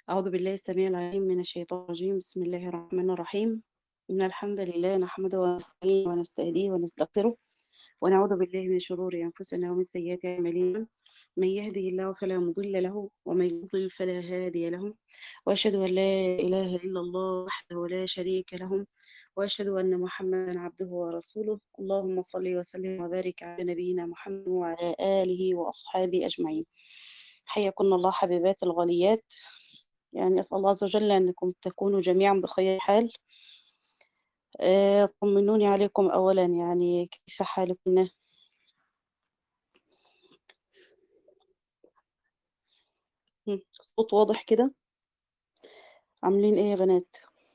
أعوذ بالله السميع العليم من الشيطان الرجيم بسم الله الرحمن الرحيم إن الحمد لله نحمده ونستعينه ونستهديه ونستغفره ونعوذ بالله من شرور أنفسنا ومن سيئات أعمالنا من يهده الله فلا مضل له ومن يضلل فلا هادي له وأشهد أن لا إله إلا الله وحده لا شريك له وأشهد أن محمدا عبده ورسوله اللهم صل وسلم وبارك على نبينا محمد وعلى آله وأصحابه أجمعين حياكم الله حبيبات الغاليات يعني أسأل الله عز وجل أنكم تكونوا جميعا بخير حال آه، طمنوني عليكم أولا يعني كيف حالكم مم، الصوت واضح كده عاملين ايه يا بنات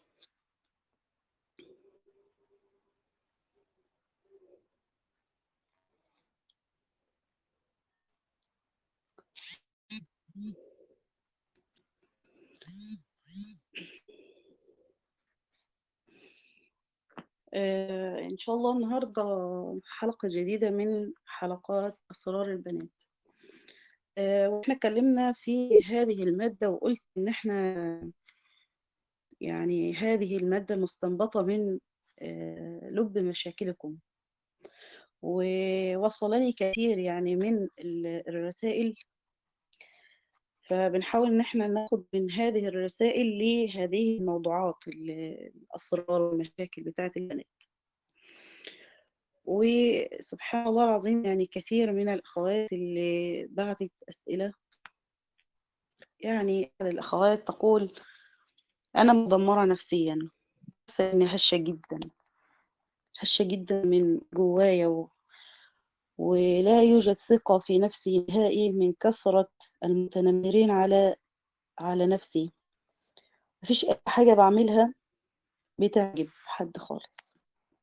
آه إن شاء الله النهاردة حلقة جديدة من حلقات أسرار البنات آه وإحنا اتكلمنا في هذه المادة وقلت إن إحنا يعني هذه المادة مستنبطة من آه لب مشاكلكم ووصلني كثير يعني من ال- الرسائل فبنحاول إن إحنا ناخد من هذه الرسائل لهذه الموضوعات ال- الأسرار والمشاكل بتاعت البنات وسبحان الله العظيم يعني كثير من الأخوات اللي بعتت أسئلة يعني الأخوات تقول أنا مدمرة نفسيا حاسة إني هشة جدا هشة جدا من جوايا و... ولا يوجد ثقة في نفسي نهائي من كثرة المتنمرين على على نفسي مفيش أي حاجة بعملها بتعجب حد خالص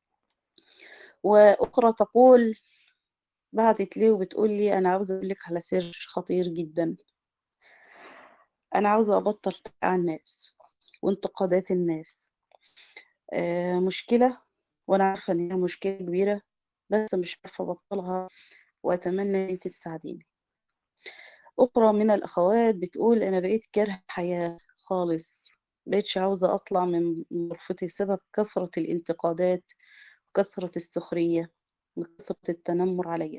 وأخرى تقول بعتت لي وبتقول لي أنا عاوزة أقول لك على سر خطير جدا أنا عاوزة أبطل تقع الناس وانتقادات الناس آه مشكلة وأنا عارفة إن هي مشكلة كبيرة بس مش عارفة أبطلها وأتمنى إن أنت تساعديني أخرى من الأخوات بتقول أنا بقيت كاره حياة خالص بقيتش عاوزة أطلع من من غرفتي بسبب كثرة الانتقادات وكثرة السخرية وكثرة التنمر عليا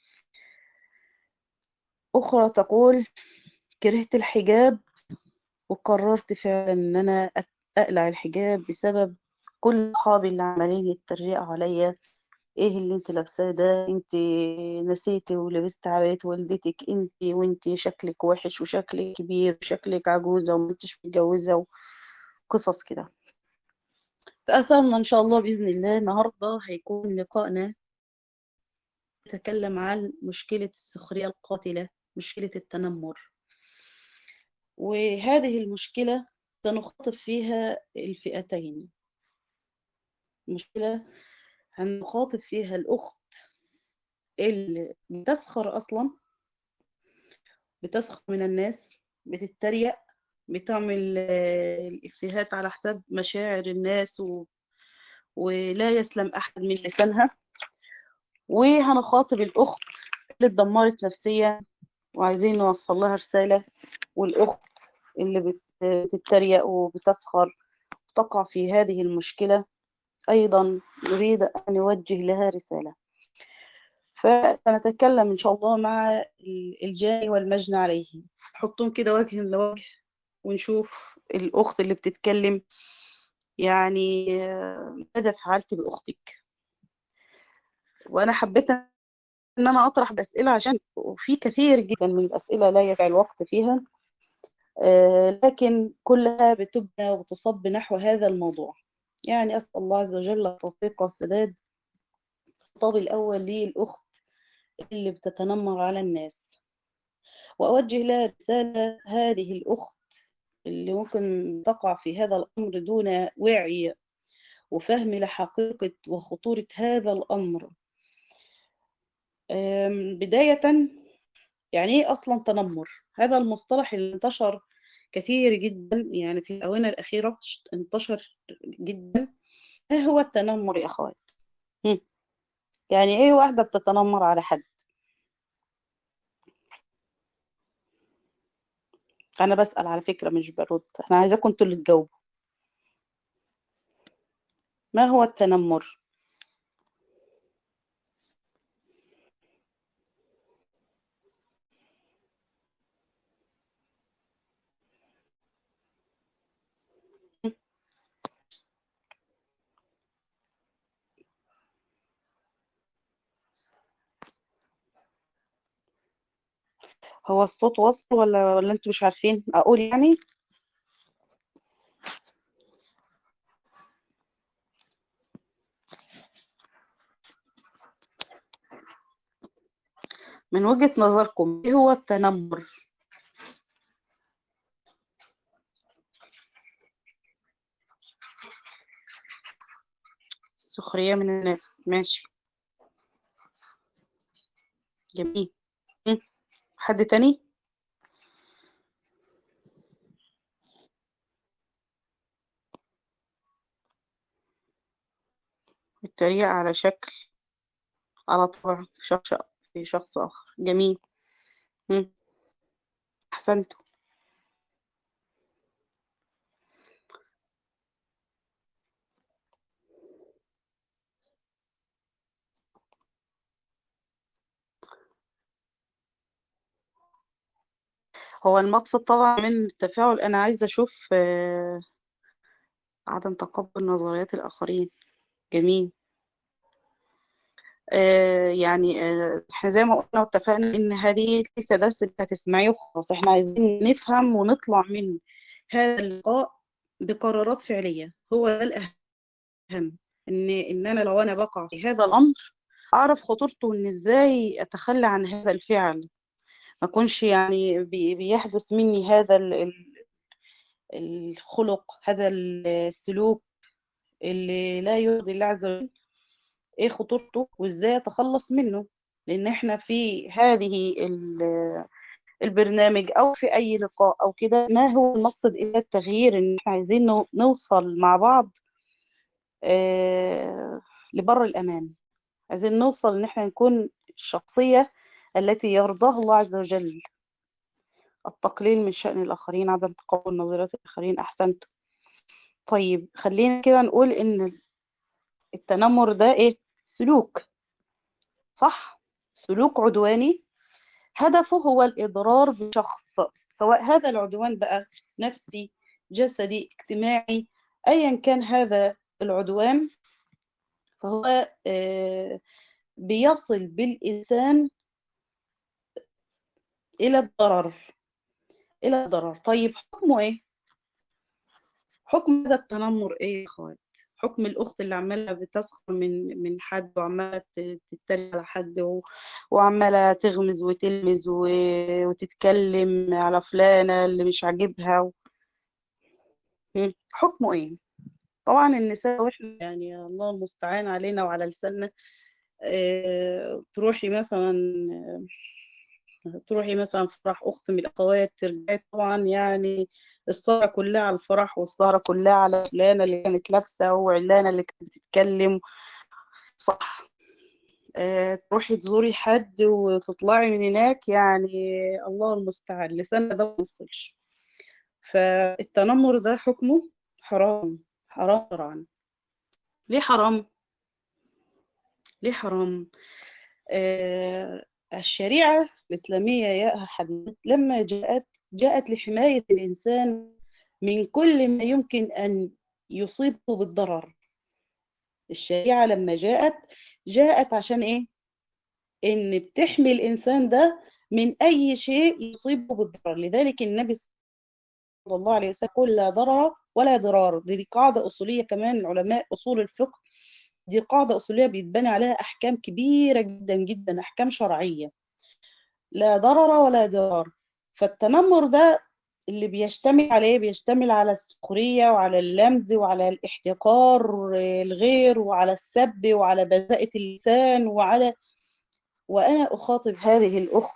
أخرى تقول كرهت الحجاب وقررت فعلا إن أنا أت- أقلع الحجاب بسبب كل أصحابي اللي عمالين يتريقوا عليا ايه اللي انت لابساه ده انت نسيتي ولبست عباية والدتك انت وانت شكلك وحش وشكلك كبير وشكلك عجوزة وما انتش متجوزة وقصص كده فأثرنا إن شاء الله بإذن الله النهاردة هيكون لقائنا نتكلم عن مشكلة السخرية القاتلة مشكلة التنمر وهذه المشكلة سنخاطب فيها الفئتين مشكلة هنخاطب فيها الأخت اللي بتسخر أصلا بتسخر من الناس بتتريق بتعمل آه، الإفيهات على حساب مشاعر الناس و... ولا يسلم أحد من لسانها وهنخاطب الأخت اللي اتدمرت نفسيا وعايزين نوصل لها رسالة والأخت اللي بت... بتتريق وبتسخر تقع في هذه المشكلة أيضا نريد أن نوجه لها رسالة فسنتكلم إن شاء الله مع ال- الجاني والمجني عليه حطهم كده وجه لوجه ونشوف الأخت اللي بتتكلم يعني آه، ماذا فعلت بأختك وأنا حبيت إن أنا أطرح بأسئلة عشان وفي كثير جدا من الأسئلة لا يسع الوقت فيها آه، لكن كلها بتبنى وتصب نحو هذا الموضوع يعني أسأل الله عز وجل التوفيق والسداد الخطاب الأول للأخت اللي بتتنمر على الناس وأوجه لها رسالة هذه الأخت اللي ممكن تقع في هذا الأمر دون وعي وفهم لحقيقة وخطورة هذا الأمر أم، بداية يعني إيه أصلا تنمر هذا المصطلح اللي انتشر كثير جدا يعني في الآونة الأخيرة انتشر جدا ما هو التنمر يا أخوات هم، يعني إيه واحدة بتتنمر على حد أنا بسأل على فكرة مش برد أنا عايزاكم انتوا اللي تجاوبوا ما هو التنمر هو الصوت وصل ولا ولا انتوا مش عارفين أقول يعني من وجهة نظركم ايه هو التنمر السخرية من الناس ماشي جميل م. حد تاني التريقة على شكل على طبع في شخص في شخص آخر جميل م. أحسنتوا هو المقصد طبعا من التفاعل أنا عايزة أشوف آه، عدم تقبل نظريات الآخرين جميل آه، يعني آه، احنا زي ما قلنا واتفقنا ان هذه ليس درس انت هتسمعيه وخلاص احنا عايزين نفهم ونطلع من هذا اللقاء بقرارات فعلية هو ده الأهم ان ان انا لو انا بقع في هذا الامر اعرف خطورته وان ازاي اتخلى عن هذا الفعل ما اكونش يعني بي- بيحدث مني هذا ال- ال- الخلق هذا السلوك اللي لا يرضي الله عز وجل ايه خطورته وازاي اتخلص منه لان احنا في هذه ال- البرنامج او في اي لقاء او كده ما هو المقصد الا التغيير ان احنا عايزين نو- نوصل مع بعض آه، لبر الامان عايزين نوصل ان احنا نكون الشخصية التي يرضاها الله عز وجل التقليل من شأن الآخرين عدم تقبل نظريات الآخرين أحسنت طيب خلينا كده نقول إن التنمر ده إيه سلوك صح سلوك عدواني هدفه هو الإضرار بشخص سواء هذا العدوان بقى نفسي جسدي اجتماعي أيا كان هذا العدوان فهو آه، بيصل بالإنسان إلى الضرر إلى الضرر طيب حكمه إيه؟ حكم هذا التنمر إيه يا أخوات؟ حكم الأخت اللي عمالة بتسخر من من حد وعمالة ت- تتريق على حد و- وعمالة تغمز وتلمز و- وتتكلم على فلانة اللي مش عاجبها و... مم. حكمه إيه؟ طبعا النساء وإحنا يعني الله المستعان علينا وعلى لساننا آه، تروحي مثلا تروحي مثلا فرح أخت من الأخوات ترجعي طبعا يعني السهرة كلها على الفرح والسهرة كلها على فلانة اللي كانت لابسة وعلانة اللي كانت بتتكلم صح آه، تروحي تزوري حد وتطلعي من هناك يعني الله المستعان لساننا ده ما يوصلش فالتنمر ده حكمه حرام حرام شرعا ليه حرام؟ ليه حرام؟ آه، الشريعة الإسلامية يا حبيبي لما جاءت جاءت لحماية الإنسان من كل ما يمكن أن يصيبه بالضرر الشريعة لما جاءت جاءت عشان إيه؟ إن بتحمي الإنسان ده من أي شيء يصيبه بالضرر لذلك النبي صلى الله عليه وسلم يقول لا ضرر ولا ضرار دي قاعدة أصولية كمان علماء أصول الفقه دي قاعدة أصولية بيتبني عليها أحكام كبيرة جدا جدا أحكام شرعية لا ضرر ولا ضرار فالتنمر ده اللي بيشتمل عليه بيشتمل على السخرية وعلى اللمز وعلى الاحتقار الغير وعلى السب وعلى بذاءة اللسان وعلى وأنا أخاطب هذه الأخت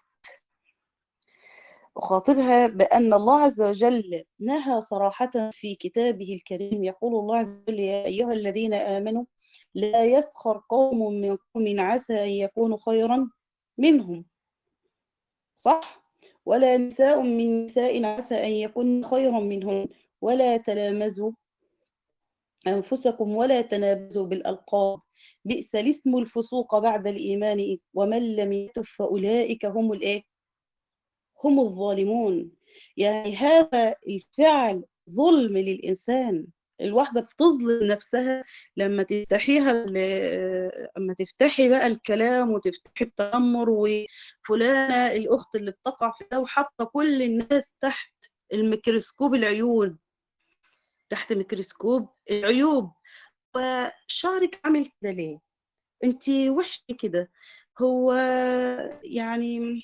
أخاطبها بأن الله عز وجل نهى صراحة في كتابه الكريم يقول الله عز وجل يا أيها الذين آمنوا لا يسخر قوم من قوم عسى أن يكونوا خيرا منهم صح ولا نساء من نساء عسى أن يكن خيرا منهن ولا تلامزوا أنفسكم ولا تنابزوا بالألقاب بئس الاسم الفسوق بعد الإيمان ومن لم يتب فأولئك هم الإيه؟ هم الظالمون يعني هذا الفعل ظلم للإنسان الواحدة بتظلم نفسها لما تفتحيها لما تفتحي بقى الكلام وتفتحي التنمر وفلانة الأخت اللي بتقع في ده وحاطة كل الناس تحت الميكروسكوب العيون تحت ميكروسكوب العيوب وشعرك عامل كده ليه انت وحشة كده هو يعني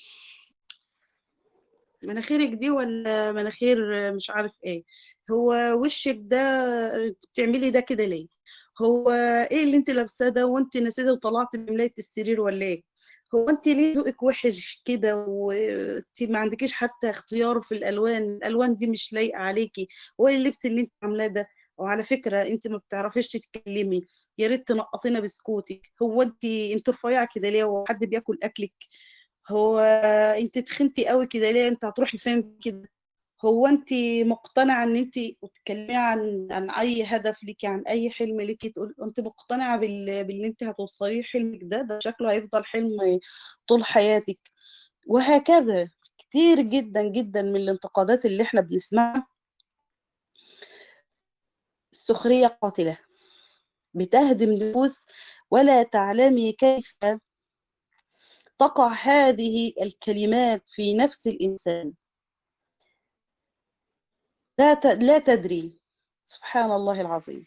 مناخيرك دي ولا مناخير مش عارف ايه هو وشك ده بتعملي ده كده ليه هو ايه اللي انت لابساه ده وانت نسيتي وطلعتي من ملايه السرير ولا ايه هو انت ليه ذوقك وحش كده وانت ما عندكيش حتى اختيار في الالوان الالوان دي مش لايقه عليكي وايه اللبس اللي انت عاملاه ده وعلى فكره انت ما بتعرفيش تتكلمي يا ريت تنقطينا بسكوتك هو انت انت رفيعه كده ليه هو حد بياكل اكلك هو انت تخنتي قوي كده ليه انت هتروحي فين كده هو انت مقتنعه ان انت وتتكلمي عن عن اي هدف ليكي عن اي حلم ليكي تقول انت مقتنعه بال... باللي انت هتوصليه حلمك ده ده شكله هيفضل حلم طول حياتك وهكذا كتير جدا جدا من الانتقادات اللي احنا بنسمعها السخريه قاتله بتهدم نفوس ولا تعلمي كيف تقع هذه الكلمات في نفس الإنسان لا لا تدري سبحان الله العظيم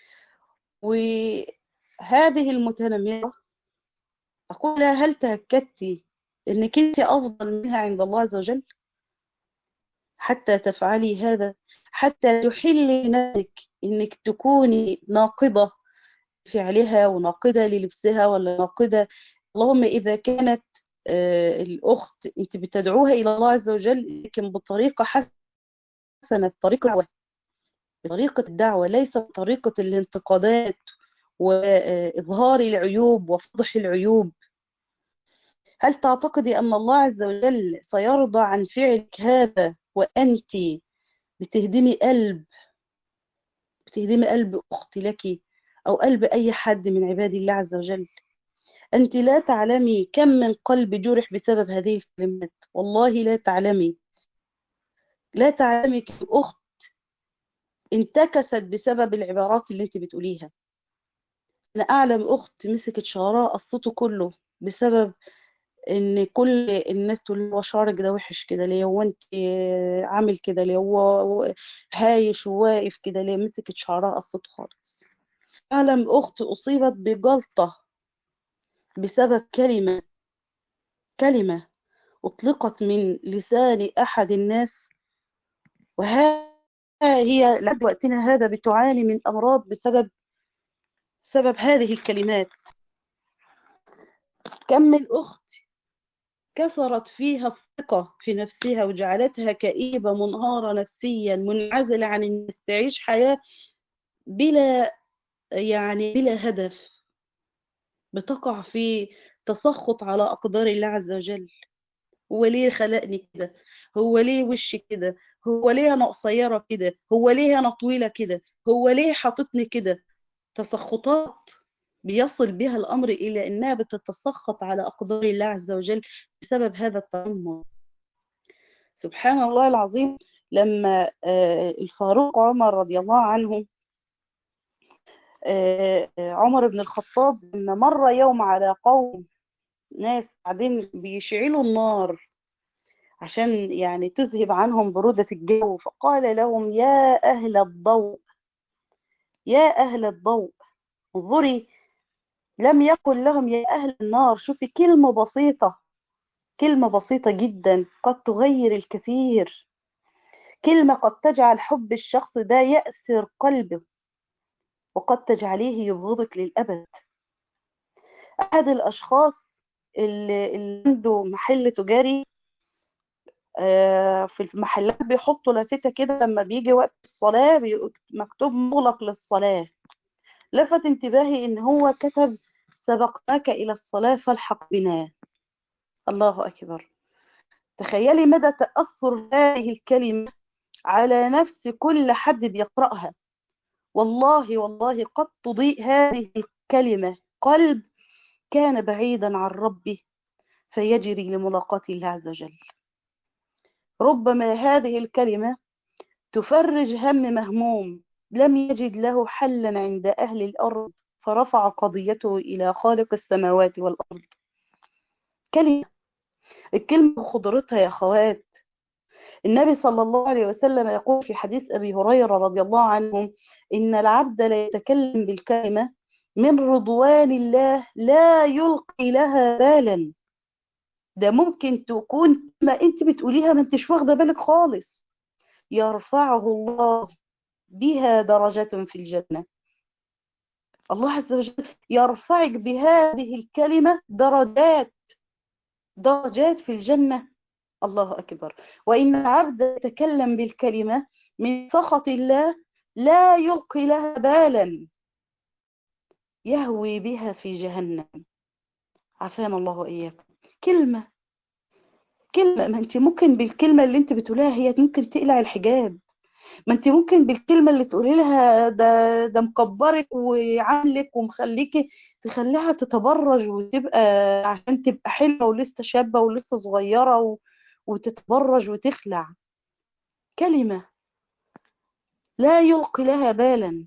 وهذه المتنمرة أقول لها هل تأكدتي أنك أنت أفضل منها عند الله عز وجل حتى تفعلي هذا حتى تحلي نفسك أنك تكوني ناقضة فعلها وناقضة للبسها ولا ناقضة اللهم إذا كانت الأخت أنت بتدعوها إلى الله عز وجل لكن بطريقة حسنة بطريقة دعوة بطريقة الدعوة ليس بطريقة الانتقادات وإظهار العيوب وفضح العيوب هل تعتقدي أن الله عز وجل سيرضى عن فعلك هذا وأنت بتهدمي قلب بتهدمي قلب أخت لك أو قلب أي حد من عباد الله عز وجل أنت لا تعلمي كم من قلب جرح بسبب هذه الكلمات والله لا تعلمي لا تعلمي كم أخت انتكست بسبب العبارات اللي انت بتقوليها أنا أعلم أخت مسكت شعرها قصته كله بسبب ان كل الناس تقول هو شعرك ده وحش كده ليه هو انت عامل كده ليه هو هايش وواقف كده ليه مسكت شعرها قصته خالص أعلم أخت أصيبت بجلطة بسبب كلمة كلمة أطلقت من لسان أحد الناس وها هي لحد وقتنا هذا بتعاني من أمراض بسبب سبب هذه الكلمات كم من أخت كسرت فيها الثقة في نفسها وجعلتها كئيبة منهارة نفسيا منعزلة عن الناس تعيش حياة بلا يعني بلا هدف بتقع في تسخط على أقدار الله عز وجل هو ليه خلقني كده هو ليه وشي كده هو ليه أنا قصيرة كده هو ليه أنا طويلة كده هو ليه حاططني كده تسخطات بيصل بها الأمر إلى أنها بتتسخط على أقدار الله عز وجل بسبب هذا التنمر سبحان الله العظيم لما الفاروق عمر رضي الله عنه عمر بن الخطاب لما مر يوم على قوم ناس بعدين بيشعلوا النار عشان يعني تذهب عنهم برودة الجو فقال لهم يا أهل الضوء يا أهل الضوء انظري لم يقل لهم يا أهل النار شوفي كلمة بسيطة كلمة بسيطة جدا قد تغير الكثير كلمة قد تجعل حب الشخص ده يأسر قلبه وقد تجعليه يبغضك للأبد أحد الأشخاص اللي, اللي عنده محل تجاري في المحلات بيحطوا لافتة كده لما بيجي وقت الصلاة مكتوب مغلق للصلاة لفت انتباهي ان هو كتب سبقناك الى الصلاة فالحق بنا الله اكبر تخيلي مدى تأثر هذه الكلمة على نفس كل حد بيقرأها والله والله قد تضيء هذه الكلمة قلب كان بعيدا عن ربه فيجري لملاقاة الله عز وجل ربما هذه الكلمة تفرج هم مهموم لم يجد له حلا عند أهل الأرض فرفع قضيته إلى خالق السماوات والأرض كلمة الكلمة خضرتها يا أخوات النبي صلى الله عليه وسلم يقول في حديث أبي هريرة رضي الله عنه إن العبد لا يتكلم بالكلمة من رضوان الله لا يلقي لها بالا ده ممكن تكون ما انت بتقوليها ما انتش واخده بالك خالص يرفعه الله بها درجة في الجنة الله عز وجل يرفعك بهذه الكلمة درجات درجات في الجنة الله أكبر وإن العبد يتكلم بالكلمة من سخط الله لا يلقي لها بالا يهوي بها في جهنم عافانا الله وإياكم كلمة كلمة ما انت ممكن بالكلمة اللي انت بتقولها هي ممكن تقلع الحجاب ما انت ممكن بالكلمة اللي تقولي لها ده ده مكبرك وعاملك ومخليكي تخليها تتبرج وتبقى عشان تبقى حلوة ولسه شابة ولسه صغيرة و... وتتبرج وتخلع كلمة لا يلقي لها بالا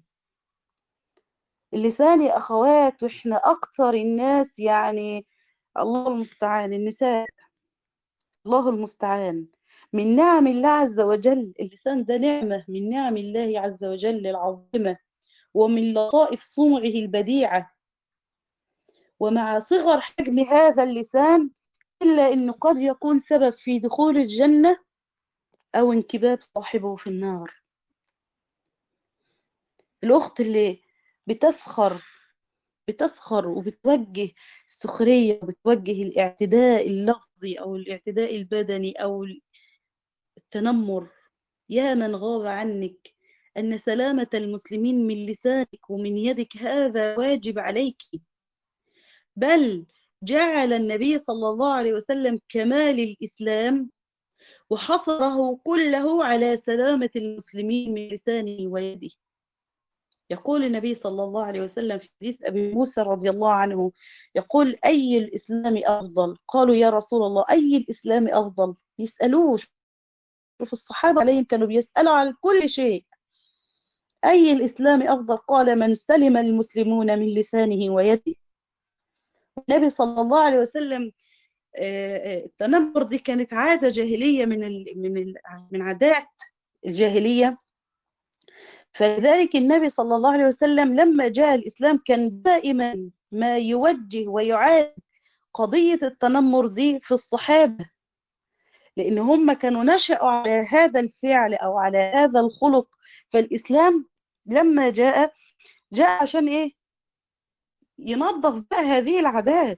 اللسان يا أخوات وإحنا أكثر الناس يعني الله المستعان النساء الله المستعان من نعم الله عز وجل اللسان ده نعمة من نعم الله عز وجل العظيمة ومن لطائف صنعه البديعة ومع صغر حجم هذا اللسان إلا أنه قد يكون سبب في دخول الجنة أو انكباب صاحبه في النار الأخت اللي بتسخر بتسخر وبتوجه السخرية وبتوجه الاعتداء اللفظي أو الاعتداء البدني أو التنمر يا من غاب عنك أن سلامة المسلمين من لسانك ومن يدك هذا واجب عليك بل جعل النبي صلى الله عليه وسلم كمال الإسلام وحصره كله على سلامة المسلمين من لسانه ويده يقول النبي صلى الله عليه وسلم في حديث أبي موسى رضي الله عنه يقول أي الإسلام أفضل قالوا يا رسول الله أي الإسلام أفضل يسألوه شوف الصحابة عليهم كانوا بيسألوا عن كل شيء أي الإسلام أفضل قال من سلم المسلمون من لسانه ويده النبي صلى الله عليه وسلم التنمر دي كانت عادة جاهلية من ال من ال من عادات الجاهلية فلذلك النبي صلى الله عليه وسلم لما جاء الإسلام كان دائما ما يوجه ويعاد قضية التنمر دي في الصحابة لأن هم كانوا نشأوا على هذا الفعل أو على هذا الخلق فالإسلام لما جاء جاء عشان إيه ينظف بقى هذه العادات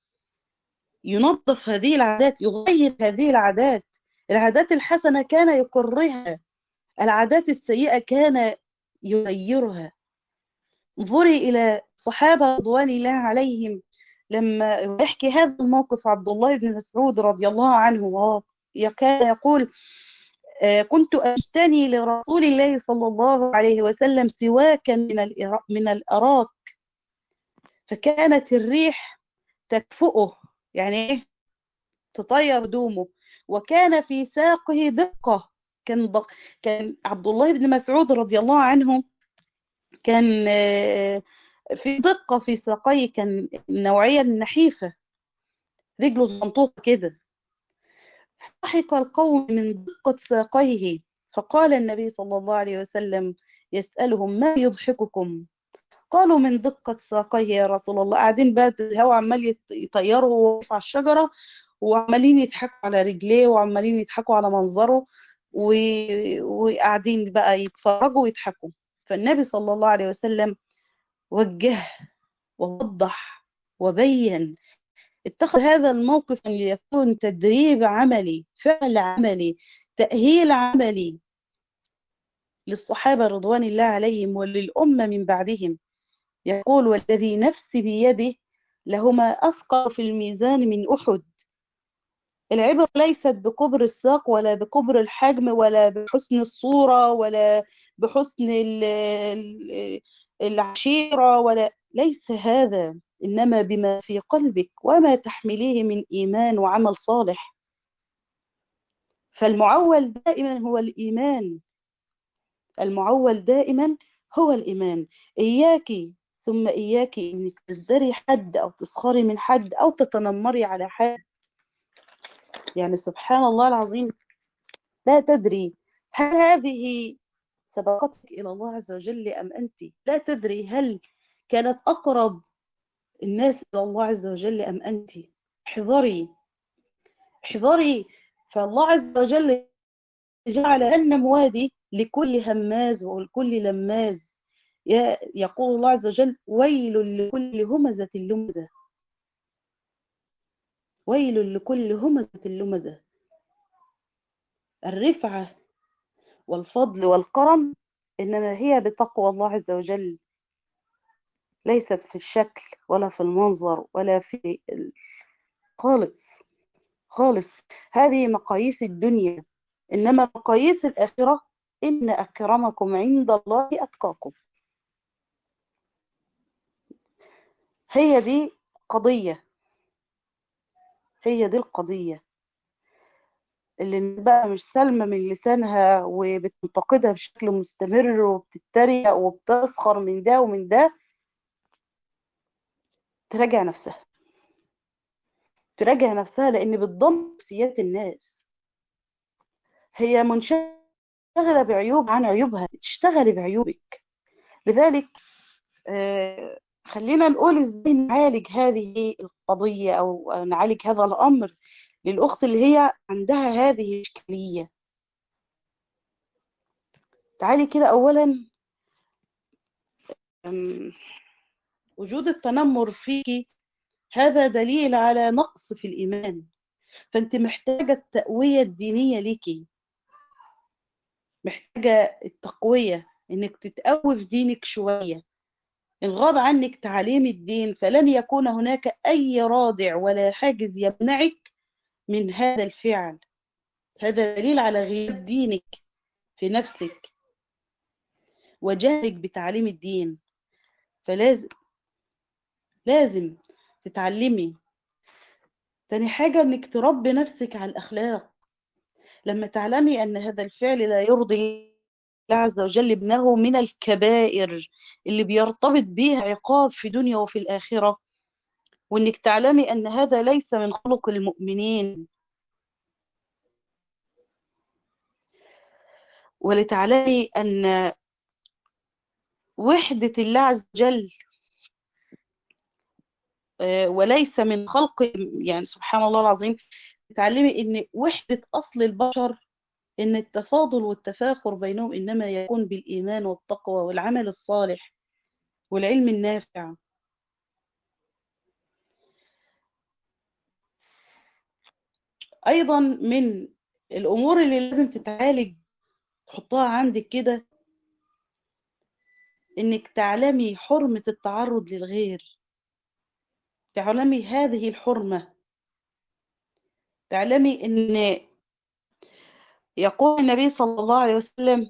ينظف هذه العادات يغير هذه العادات العادات الحسنة كان يقرها العادات السيئة كان يغيرها انظري إلى صحابة رضوان الله عليهم لما يحكي هذا الموقف عبد الله بن مسعود رضي الله عنه كان يقول كنت أشتني لرسول الله صلى الله عليه وسلم سواكا من من الأراك فكانت الريح تكفؤه يعني ايه تطير دومه وكان في ساقه دقة كان دق كان عبد الله بن مسعود رضي الله عنه كان في دقة في ساقيه كان النوعية النحيفة رجله زنطوطة كده ضحك القوم من دقة ساقيه فقال النبي صلى الله عليه وسلم يسألهم ما يضحككم قالوا من دقة ساقيه يا رسول الله قاعدين بقى الهواء عمال يطيروا وهو على الشجرة وعمالين يضحكوا على رجليه وعمالين يضحكوا على منظره و... وقاعدين بقى يتفرجوا ويضحكوا فالنبي صلى الله عليه وسلم وجه ووضح وبين اتخذ هذا الموقف أن يكون تدريب عملي فعل عملي تأهيل عملي للصحابة رضوان الله عليهم وللأمة من بعدهم يقول والذي نفسي بيده لهما أثقل في الميزان من أحد العبر ليست بكبر الساق ولا بكبر الحجم ولا بحسن الصورة ولا بحسن ال- ال- العشيرة ولا ليس هذا إنما بما في قلبك وما تحمليه من إيمان وعمل صالح فالمعول دائما هو الإيمان المعول دائما هو الإيمان إياك ثم إياك إنك تزدري حد أو تسخري من حد أو تتنمري على حد يعني سبحان الله العظيم لا تدري هل هذه سبقتك إلى الله عز وجل أم أنت لا تدري هل كانت أقرب الناس إلى الله عز وجل أم أنت احذري احذري فالله عز وجل جعل جهنم وادي لكل هماز ولكل لماز يا- يقول الله عز وجل ويل لكل همزة لمزة ويل لكل همزة لمزة الرفعة والفضل والكرم إنما هي بتقوى الله عز وجل ليست في الشكل ولا في المنظر ولا في ال- خالص خالص هذه مقاييس الدنيا إنما مقاييس الآخرة إن أكرمكم عند الله أتقاكم هي دي قضية هي دي القضية اللي بقى مش سالمة من لسانها وبتنتقدها بشكل مستمر وبتتريق وبتسخر من ده ومن ده تراجع نفسها تراجع نفسها لأن بتضم نفسيات الناس هي منشغلة بعيوب عن عيوبها تشتغلي بعيوبك لذلك آه، خلينا نقول ازاي نعالج هذه القضية أو نعالج هذا الأمر للأخت اللي هي عندها هذه الإشكالية تعالي كده أولا أم، وجود التنمر فيكي هذا دليل على نقص في الإيمان فأنت محتاجة التقوية الدينية ليكي محتاجة التقوية إنك تتقوي في دينك شوية إن غاب عنك تعاليم الدين فلن يكون هناك أي رادع ولا حاجز يمنعك من هذا الفعل هذا دليل على غياب دينك في نفسك وجهلك بتعليم الدين فلازم لازم تتعلمي تاني حاجة انك تربي نفسك على الأخلاق لما تعلمي أن هذا الفعل لا يرضي الله عز وجل ابنه من الكبائر اللي بيرتبط بها عقاب في دنيا وفي الآخرة وانك تعلمي أن هذا ليس من خلق المؤمنين ولتعلمي أن وحدة الله عز وجل آه، وليس من خلق يعني سبحان الله العظيم تعلمي ان وحدة اصل البشر ان التفاضل والتفاخر بينهم انما يكون بالايمان والتقوى والعمل الصالح والعلم النافع ايضا من الامور اللي لازم تتعالج تحطها عندك كده انك تعلمي حرمة التعرض للغير تعلمي هذه الحرمة تعلمي ان يقول النبي صلى الله عليه وسلم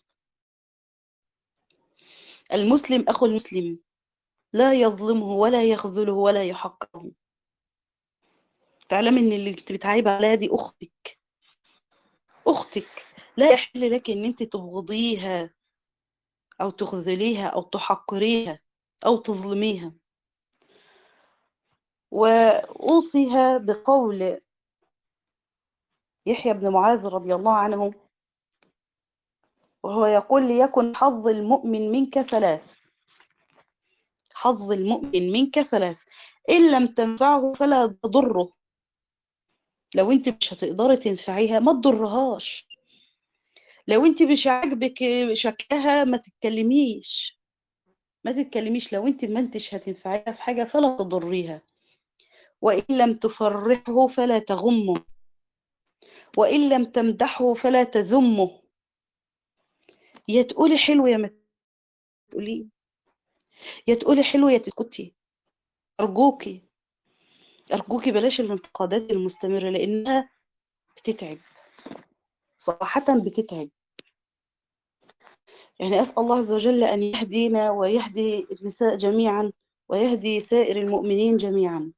المسلم أخو المسلم لا يظلمه ولا يخذله ولا يحقره تعلمي ان اللي انت بتعيب عليها دي اختك اختك لا يحل لك ان انت تبغضيها او تخذليها او تحقريها او تظلميها واوصيها بقول يحيى بن معاذ رضي الله عنه وهو يقول ليكن حظ المؤمن منك ثلاث حظ المؤمن منك ثلاث إن لم تنفعه فلا تضره لو انت مش هتقدري تنفعيها ما تضرهاش لو انت مش عاجبك شكلها ما تتكلميش ما تتكلميش لو انت ما انتش هتنفعيها في حاجة فلا تضريها وإن لم تفرحه فلا تغمه وإن لم تمدحه فلا تذمه يا تقولي حلو يا ما تقولي يا تقولي حلو يا تسكتي أرجوكي أرجوكي بلاش الانتقادات المستمرة لأنها بتتعب صراحة بتتعب يعني أسأل الله عز وجل أن يهدينا ويهدي النساء جميعا ويهدي سائر المؤمنين جميعا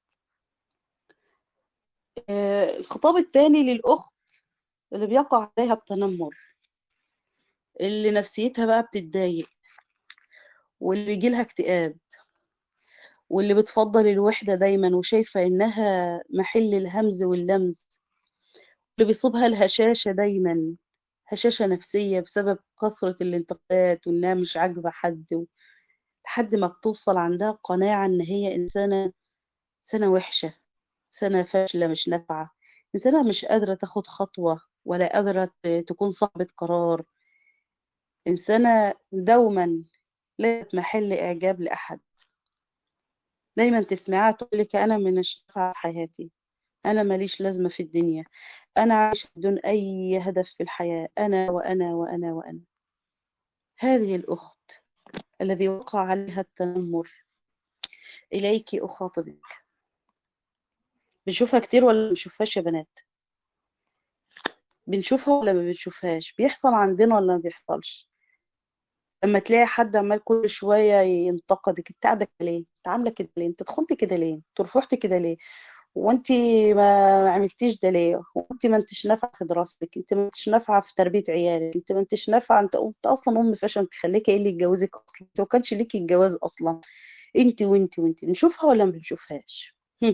آه، الخطاب الثاني للأخت اللي بيقع عليها التنمر اللي نفسيتها بقى بتتضايق واللي بيجي لها اكتئاب واللي بتفضل الوحدة دايما وشايفة إنها محل الهمز واللمز اللي بيصيبها الهشاشة دايما هشاشة نفسية بسبب كثرة الانتقادات وإنها مش عاجبة حد و... لحد ما بتوصل عندها قناعة إن هي إنسانة إنسانة وحشة إنسانة فاشلة مش نافعة إنسانة مش قادرة تاخد خطوة ولا قادرة ت- تكون صاحبة قرار إنسانة دوما ليست محل إعجاب لأحد دايما تسمعها تقول لك أنا مش نافعة في حياتي أنا ماليش لازمة في الدنيا أنا عايشة بدون أي هدف في الحياة أنا وأنا وأنا وأنا هذه الأخت الذي وقع عليها التنمر إليك أخاطبك بنشوفها كتير ولا ما بنشوفهاش يا بنات بنشوفها ولا ما بنشوفهاش بيحصل عندنا ولا ما بيحصلش لما تلاقي حد عمال كل شوية ينتقدك انت قاعدة كده ليه انت عاملة كده ليه انت اتخنتي كده ليه انت رفعتي كده ليه وانت ما عملتيش ده ليه وانت ما انتش نافعه في دراستك انت ما انتش نافعه في تربيه عيالك انت ما انتش نافعه انت انت اصلا ام فاشله انت خليكي ايه اللي يتجوزك اصلا انت ما كانش ليكي الجواز اصلا انت وانت وانت نشوفها ولا ما بنشوفهاش هم.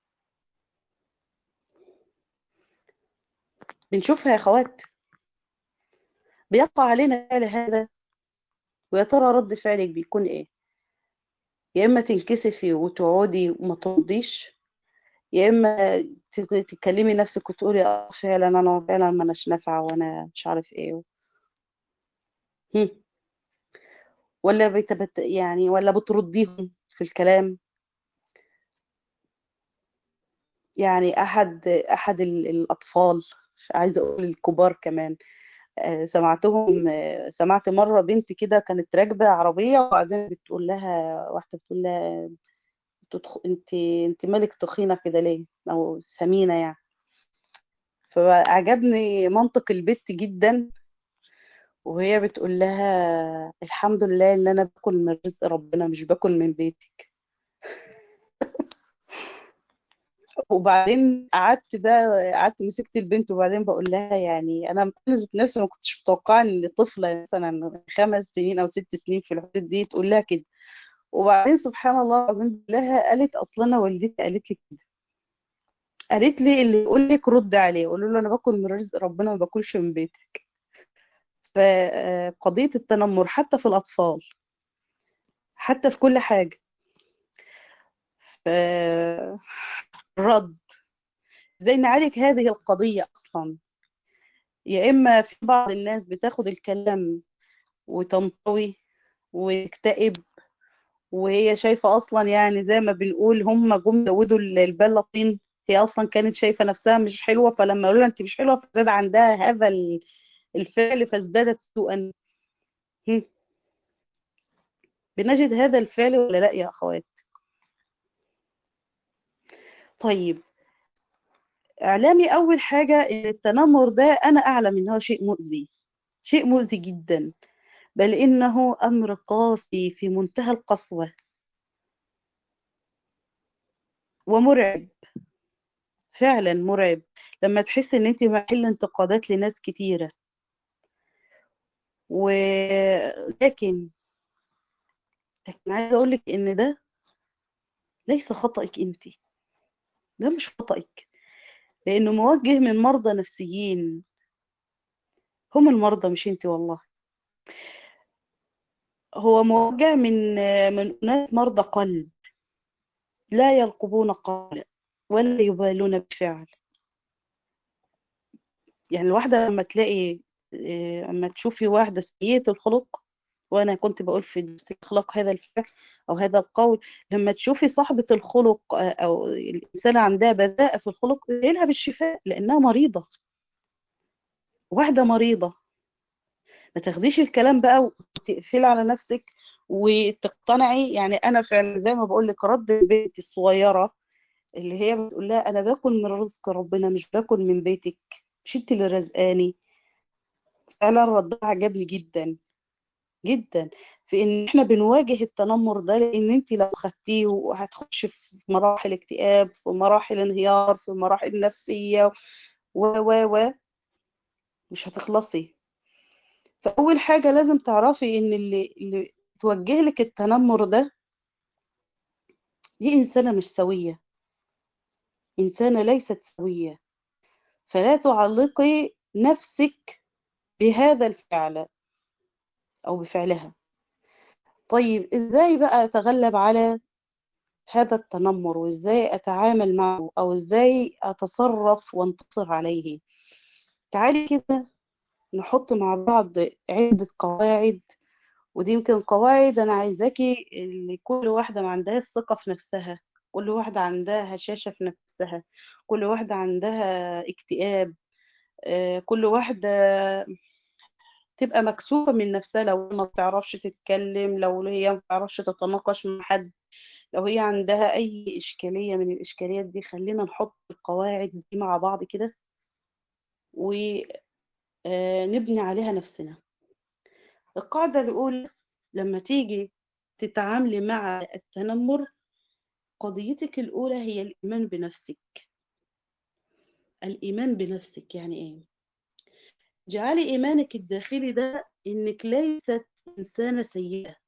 بنشوفها يا اخوات بيقع علينا فعل هذا ويا ترى رد فعلك بيكون ايه يا اما تنكسفي وتقعدي وما ترديش يا اما ت- تكلمي نفسك وتقولي اه فعلا انا فعلا ما اناش نافعه وانا مش عارف ايه هم. ولا بتبت يعني ولا بترديهم في الكلام يعني احد احد ال- الاطفال مش عايزه اقول الكبار كمان آه، سمعتهم آه، سمعت مره بنت كده كانت راكبه عربيه وبعدين بتقول لها واحده بتقول لها تدخ... انت انت مالك تخينه كده ليه او سمينه يعني فعجبني منطق البت جدا وهي بتقول لها الحمد لله ان انا باكل من رزق ربنا مش باكل من بيتك وبعدين قعدت بقى قعدت مسكت البنت وبعدين بقول لها يعني انا أنا ذات نفسي ما كنتش متوقعه ان طفله مثلا خمس سنين او ست سنين في الحدود دي تقول لها كده وبعدين سبحان الله العظيم لها قالت اصل انا والدتي قالت لي كده قالت لي اللي يقول لك رد عليه قولوا له انا باكل من رزق ربنا ما باكلش من بيتك فقضيه التنمر حتى في الاطفال حتى في كل حاجه فالرد ازاي نعالج هذه القضيه اصلا يا اما في بعض الناس بتاخد الكلام وتنطوي وتكتئب وهي شايفة أصلا يعني زي ما بنقول هم جم زودوا ال- البلة طين هي أصلا كانت شايفة نفسها مش حلوة فلما قالوا لها أنت مش حلوة فزاد عندها هذا ال- الفعل فازدادت سوءا هم. بنجد هذا الفعل ولا لا يا أخوات طيب إعلامي أول حاجة إن التنمر ده أنا أعلم إن هو شيء مؤذي شيء مؤذي جدا بل إنه أمر قاسي في منتهى القسوة ومرعب فعلا مرعب لما تحس ان انت محل انتقادات لناس كتيرة ولكن لكن عايزة اقولك ان ده ليس خطأك انت ده مش خطأك لانه موجه من مرضى نفسيين هم المرضى مش انت والله هو موجه من من ناس مرضى قلب لا يلقبون قولا ولا يبالون بفعل يعني الواحدة لما تلاقي إيه، اما تشوفي واحدة سيئة الخلق وانا كنت بقول في درس اخلاق هذا الفعل او هذا القول لما تشوفي صاحبة الخلق آه، او الانسانة عندها بذاءة في الخلق ادعي لها بالشفاء لانها مريضة واحدة مريضة ما تاخديش الكلام بقى وتقفلي على نفسك وتقتنعي يعني انا فعلا زي ما بقول لك رد البنت الصغيرة اللي هي بتقول لها انا باكل من رزق ربنا مش باكل من بيتك مش انت اللي رزقاني فعلا ردها عجبني جدا جدا في ان احنا بنواجه التنمر ده لان انت لو خدتيه وهتخش في مراحل اكتئاب في مراحل انهيار في مراحل نفسية و و و مش هتخلصي فاول حاجة لازم تعرفي ان اللي اللي توجه لك التنمر ده دي انسانة مش سوية انسانة ليست سوية فلا تعلقي نفسك بهذا الفعل او بفعلها طيب ازاي بقى اتغلب على هذا التنمر وازاي اتعامل معه او ازاي اتصرف وانتصر عليه تعالي كده نحط مع بعض عدة قواعد ودي يمكن قواعد انا عايزاكي اللي كل واحدة ما عندها الثقة في نفسها كل واحدة عندها هشاشة في نفسها كل واحدة عندها اكتئاب آه، كل واحدة تبقى مكسوفة من نفسها لو ما بتعرفش تتكلم لو هي ما بتعرفش تتناقش مع حد لو هي عندها أي إشكالية من الإشكاليات دي خلينا نحط القواعد دي مع بعض كده ونبني عليها نفسنا القاعدة الأولى لما تيجي تتعاملي مع التنمر قضيتك الأولى هي الإيمان بنفسك الإيمان بنفسك يعني إيه؟ جعلي إيمانك الداخلي ده إنك ليست إنسانة سيئة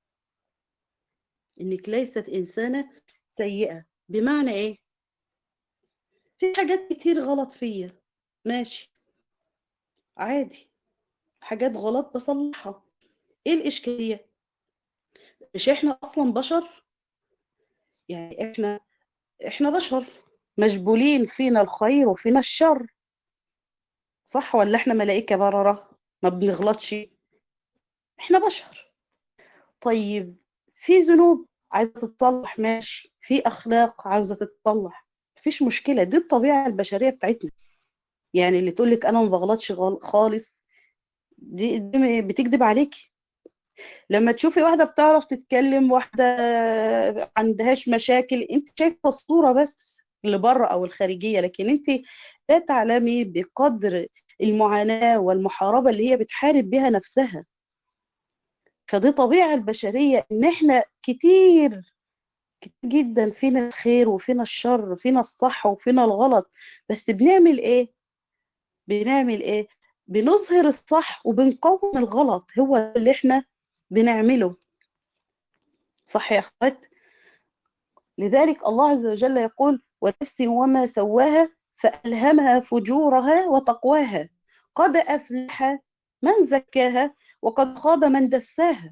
إنك ليست إنسانة سيئة بمعنى إيه؟ في حاجات كتير غلط فيا ماشي عادي حاجات غلط بصلحها إيه الإشكالية؟ مش إحنا أصلا بشر؟ يعني إحنا إحنا بشر مجبولين فينا الخير وفينا الشر صح ولا إحنا ملائكة بررة ما بنغلطش؟ إحنا بشر طيب في ذنوب عايزة تتصلح ماشي في أخلاق عاوزة تتصلح مفيش مشكلة دي الطبيعة البشرية بتاعتنا يعني اللي تقولك أنا ما بغلطش غال- خالص دي, دي بتكذب عليكي لما تشوفي واحدة بتعرف تتكلم واحدة عندهاش مشاكل انت شايفة الصورة بس اللي بره أو الخارجية لكن انت لا تعلمي بقدر المعاناة والمحاربة اللي هي بتحارب بها نفسها فدي طبيعة البشرية ان احنا كتير كتير جدا فينا الخير وفينا الشر فينا الصح وفينا الغلط بس بنعمل ايه بنعمل ايه بنظهر الصح وبنقوم الغلط هو ده اللي احنا بنعمله صح يا اخوات لذلك الله عز وجل يقول ونفس وما سواها فألهمها فجورها وتقواها قد أفلح من زكاها وقد خاب من دساها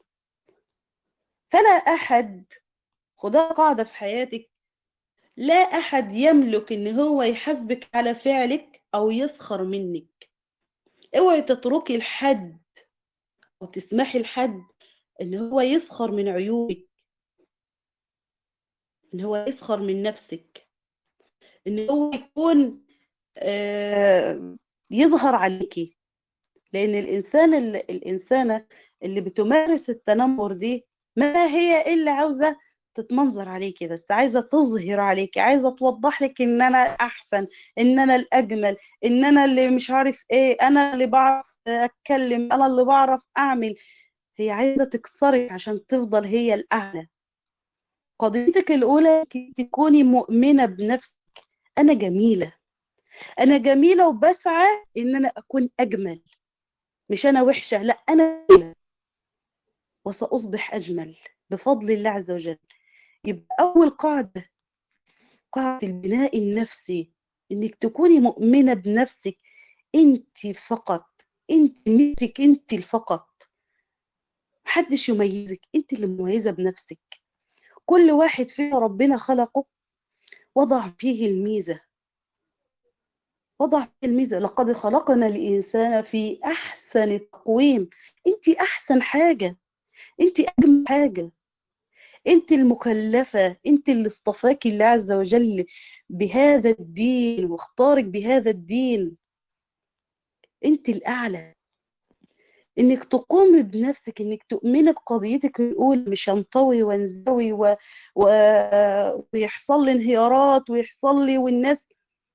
فلا أحد خدها قاعدة في حياتك لا أحد يملك إن هو يحاسبك على فعلك أو يسخر منك اوعي تتركي لحد أو تسمحي لحد إن هو يسخر من عيوبك إن هو يسخر من نفسك إن هو يكون آه، يظهر عليكي لأن الإنسان اللي الإنسانة اللي بتمارس التنمر دي ما هي إلا عاوزة تتمنظر عليكي بس عايزة تظهر عليكي عايزة توضح لك إن أنا أحسن إن أنا الأجمل إن أنا اللي مش عارف إيه أنا اللي بعرف أتكلم أنا اللي بعرف أعمل هي عايزة تكسرك عشان تفضل هي الأعلى قضيتك الأولى تكوني مؤمنة بنفسك أنا جميلة أنا جميلة وبسعى إن أنا أكون أجمل مش أنا وحشة لا أنا جميلة وسأصبح أجمل بفضل الله عز وجل يبقى أول قاعدة قاعدة البناء النفسي إنك تكوني مؤمنة بنفسك أنت فقط أنت مثلك أنت الفقط محدش يميزك أنت اللي مميزة بنفسك كل واحد فينا ربنا خلقه وضع فيه الميزة وضع فيه الميزة لقد خلقنا الإنسان في أحسن تقويم أنت أحسن حاجة أنت أجمل حاجة أنت المكلفة أنت اللي اصطفاك الله عز وجل بهذا الدين واختارك بهذا الدين أنت الأعلى انك تقومي بنفسك انك تؤمني بقضيتك الاولى مش انطوي وانزوي و... و... ويحصل لي انهيارات ويحصل لي والناس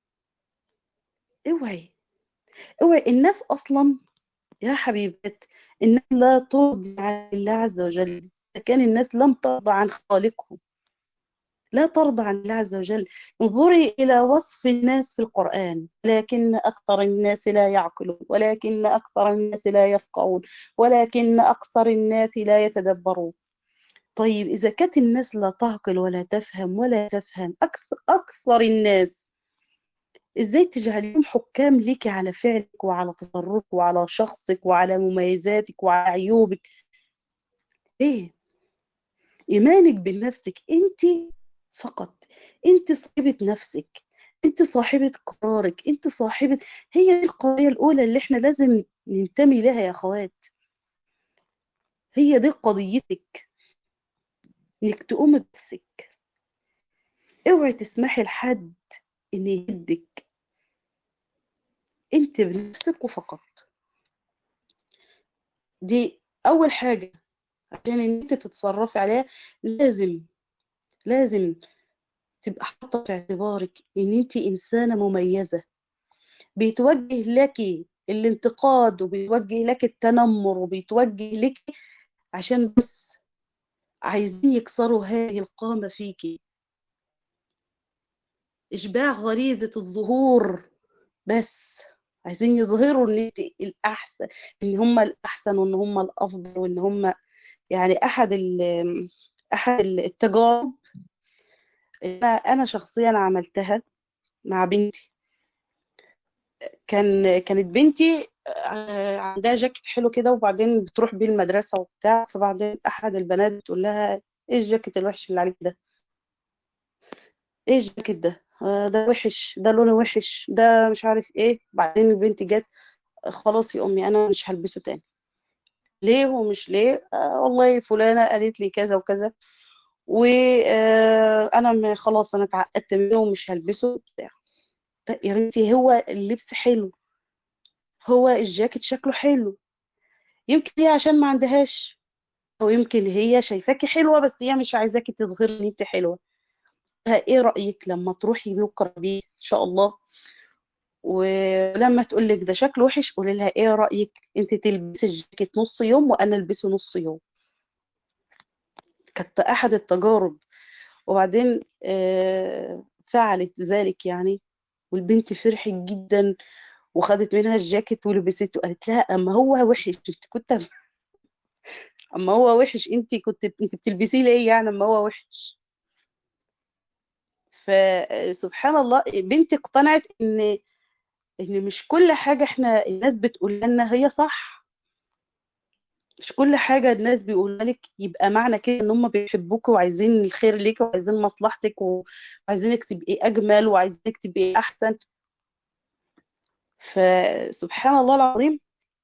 اوعي اوعي الناس اصلا يا حبيبات الناس لا ترضي عن الله عز وجل كان الناس لم ترضى عن خالقهم لا ترضى عن الله عز وجل انظري إلى وصف الناس في القرآن لكن أكثر الناس لا يعقلون ولكن أكثر الناس لا يفقهون ولكن أكثر الناس لا يتدبرون طيب إذا كانت الناس لا تعقل ولا تفهم ولا تفهم أكثر, أكثر الناس إزاي تجعليهم حكام لك على فعلك وعلى تصرفك وعلى شخصك وعلى مميزاتك وعلى عيوبك ليه إيمانك بنفسك أنت فقط انت صاحبة نفسك انت صاحبة قرارك انت صاحبة هي دي القضية الاولى اللي احنا لازم ننتمي لها يا اخوات هي دي قضيتك انك تقوم بنفسك اوعي تسمحي لحد ان يهدك انت بنفسك وفقط دي اول حاجة عشان ان انت تتصرفي عليها لازم لازم تبقى حاطه في اعتبارك ان انت انسانه مميزه بيتوجه لك الانتقاد وبيتوجه لك التنمر وبيتوجه لك عشان بس عايزين يكسروا هذه القامه فيكي اشباع غريزه الظهور بس عايزين يظهروا ان انت الاحسن ان هم الاحسن وان هم الافضل وان هم يعني احد احد التجارب انا انا شخصيا عملتها مع بنتي كان كانت بنتي عندها جاكيت حلو كده وبعدين بتروح بيه المدرسه وبتاع فبعدين احد البنات بتقول لها ايه الجاكيت الوحش اللي عليك ده ايه الجاكيت ده ده وحش ده لونه وحش ده مش عارف ايه بعدين البنت جت خلاص يا امي انا مش هلبسه تاني ليه ومش ليه آه والله فلانه قالت لي كذا وكذا وانا خلاص انا اتعقدت منه ومش هلبسه بتاع يا بنتي هو اللبس حلو هو الجاكيت شكله حلو يمكن هي عشان ما عندهاش او يمكن هي شايفاكي حلوه بس هي مش عايزاكي تظهري ان انت حلوه ايه رايك لما تروحي بكره بيه ان شاء الله ولما تقول لك ده شكله وحش قولي لها ايه رايك انت تلبسي الجاكيت نص يوم وانا البسه نص يوم كانت احد التجارب وبعدين فعلت ذلك يعني والبنت فرحت جدا وخدت منها الجاكيت ولبسته قالت لها اما هو وحش انت كنت اما هو وحش انت كنت انت بتلبسيه ليه يعني اما هو وحش فسبحان الله بنتي اقتنعت ان ان مش كل حاجه احنا الناس بتقول لنا هي صح مش كل حاجة الناس بيقولها لك يبقى معنى كده ان هم بيحبوك وعايزين الخير ليك وعايزين مصلحتك وعايزينك تبقي اجمل وعايزينك تبقي احسن فسبحان الله العظيم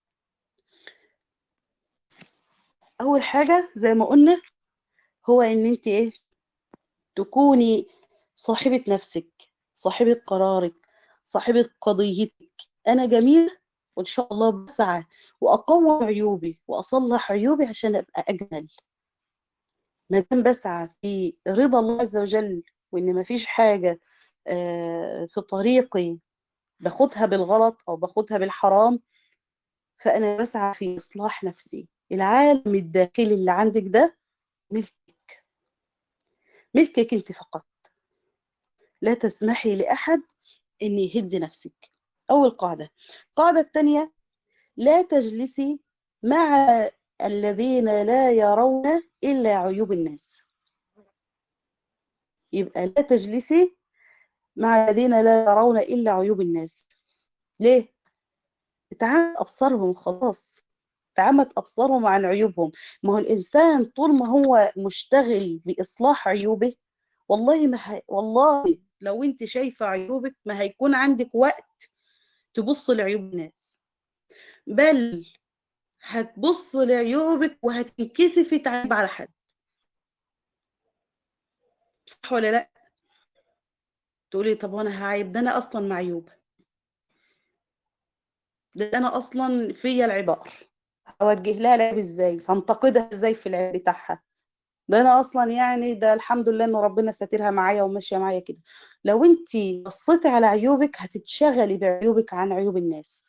اول حاجة زي ما قلنا هو ان انت ايه تكوني صاحبة نفسك صاحبة قرارك صاحبة قضيتك انا جميلة وان شاء الله بسعى واقوم عيوبي واصلح عيوبي عشان ابقى اجمل ما دام بسعى في رضا الله عز وجل وان ما فيش حاجه في طريقي باخدها بالغلط او باخدها بالحرام فانا بسعى في اصلاح نفسي العالم الداخلي اللي عندك ده ملكك ملكك انت فقط لا تسمحي لاحد ان يهد نفسك أول قاعدة القاعدة الثانية لا تجلسي مع الذين لا يرون إلا عيوب الناس يبقى لا تجلسي مع الذين لا يرون إلا عيوب الناس ليه؟ اتعامت أبصارهم خلاص اتعامت أبصارهم عن عيوبهم ما هو الإنسان طول ما هو مشتغل بإصلاح عيوبه والله ما ه... والله لو انت شايفة عيوبك ما هيكون عندك وقت تبص لعيوب الناس بل هتبص لعيوبك وهتنكسفي تعيب على حد صح ولا لا تقولي طب وانا هعيب ده انا اصلا معيوبه ده انا اصلا فيا العبار اوجه لها العيب ازاي هنتقدها ازاي في العيب بتاعها ده انا اصلا يعني ده الحمد لله ان ربنا ساترها معايا وماشيه معايا كده لو انت بصيتي على عيوبك هتتشغلي بعيوبك عن عيوب الناس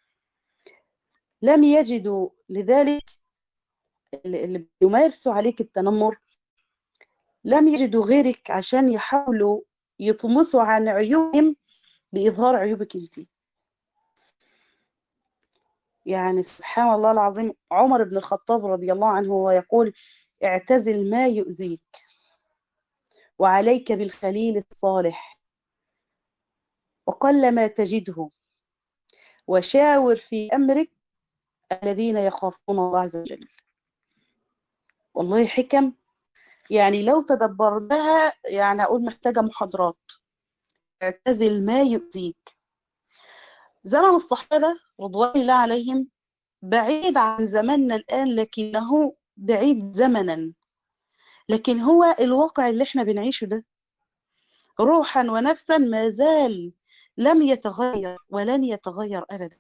لم يجدوا لذلك اللي بيمارسوا عليك التنمر لم يجدوا غيرك عشان يحاولوا يطمسوا عن عيوبهم بإظهار عيوبك انت يعني سبحان الله العظيم عمر بن الخطاب رضي الله عنه هو يقول اعتزل ما يؤذيك وعليك بالخليل الصالح وقل ما تجده وشاور في أمرك الذين يخافون الله عز وجل والله حكم يعني لو تدبرناها يعني أقول محتاجة محاضرات اعتزل ما يؤذيك زمن الصحابة رضوان الله عليهم بعيد عن زماننا الآن لكنه بعيد زمنا لكن هو الواقع اللي احنا بنعيشه ده روحا ونفسا ما زال لم يتغير ولن يتغير أبدا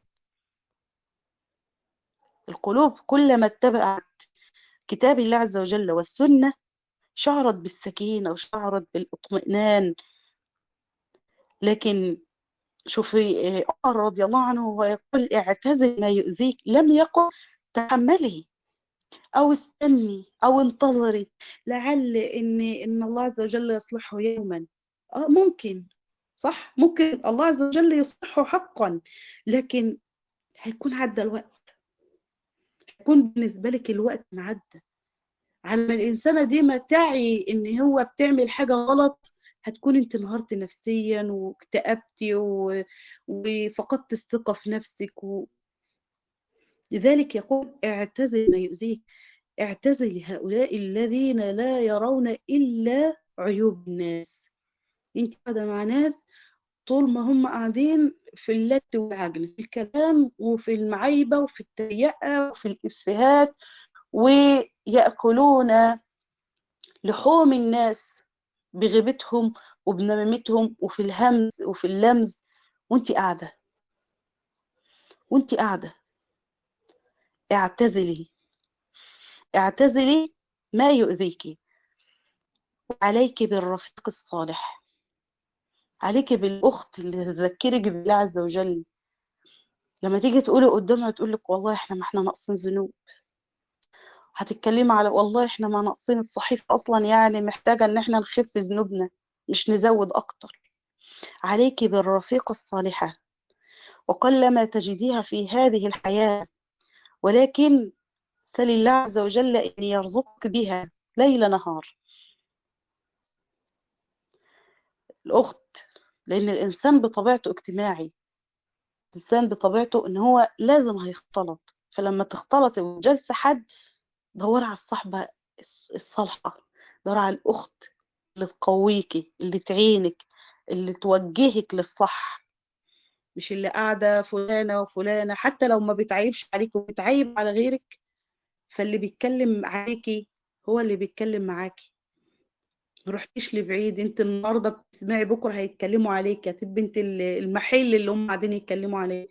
القلوب كلما اتبعت كتاب الله عز وجل والسنة شعرت بالسكينة وشعرت بالاطمئنان لكن شوفي عمر رضي الله عنه هو يقول اعتزل ما يؤذيك لم يقل تحملي او استني او انتظري لعل ان ان الله عز وجل يصلحه يوما اه ممكن صح ممكن الله عز وجل يصلحه حقا لكن هيكون عدى الوقت هيكون بالنسبه لك الوقت معدى على ما الانسانه دي ما تعي ان هو بتعمل حاجه غلط هتكون انت انهارت نفسيا واكتئبتي و... وفقدت الثقه في نفسك و... لذلك يقول اعتزل ما يؤذيك اعتزل هؤلاء الذين لا يرون إلا عيوب الناس انت قاعدة مع ناس طول ما هم قاعدين في اللت والعجل في الكلام وفي المعيبة وفي التريقة وفي الإفيهات ويأكلون لحوم الناس بغيبتهم وبنميمتهم وفي الهمز وفي اللمز وانت قاعدة وانت قاعدة اعتزلي اعتزلي ما يؤذيك وعليك بالرفيق الصالح عليك بالأخت اللي تذكرك بالله عز وجل لما تيجي تقولي قدامها تقول لك والله احنا ما احنا ناقصين ذنوب هتتكلمي على والله احنا ما ناقصين الصحيفة اصلا يعني محتاجة ان احنا نخف ذنوبنا مش نزود اكتر عليك بالرفيقة الصالحة وقلما تجديها في هذه الحياة ولكن سل الله عز وجل أن يرزقك بها ليل نهار الأخت لأن الإنسان بطبيعته اجتماعي الإنسان بطبيعته إن هو لازم هيختلط فلما تختلط وجلسة حد دور على الصحبة الصالحة دور على الأخت اللي تقويكي اللي تعينك اللي توجهك للصح مش اللي قاعدة فلانة وفلانة حتى لو ما بتعيبش عليك وبتعيب على غيرك فاللي بيتكلم عليكي هو اللي بيتكلم معاكي ما رحتيش لبعيد انت النهارده بتسمعي بكره هيتكلموا عليك هتبقي انت المحل اللي هم قاعدين يتكلموا عليه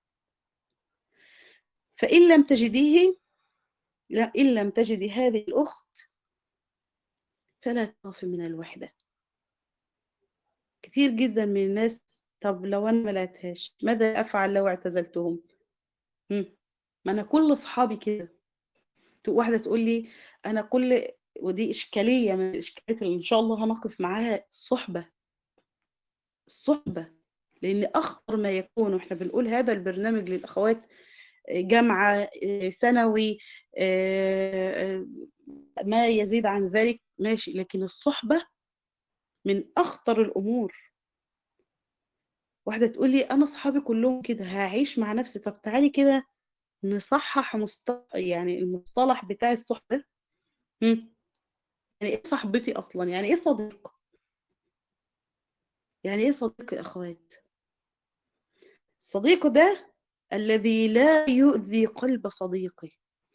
فإن لم تجديه لا إن لم تجدي هذه الأخت فلا تخافي من الوحدة كثير جدا من الناس طب لو أنا ما لقيتهاش ماذا أفعل لو اعتزلتهم ما أنا كل أصحابي كده واحدة تقول لي أنا كل ودي إشكالية من الإشكاليات اللي إن شاء الله هنقف معاها الصحبة الصحبة لأن أخطر ما يكون وإحنا بنقول هذا البرنامج للأخوات جامعة ثانوي ما يزيد عن ذلك ماشي لكن الصحبة من أخطر الأمور واحدة تقول لي أنا صحابي كلهم كده هعيش مع نفسي طب تعالي كده نصحح مصطلح يعني المصطلح بتاع الصحبة هم. يعني ايه صاحبتي اصلا يعني ايه صديق يعني ايه صديق يا اخوات الصديق ده الذي لا يؤذي قلب صديقه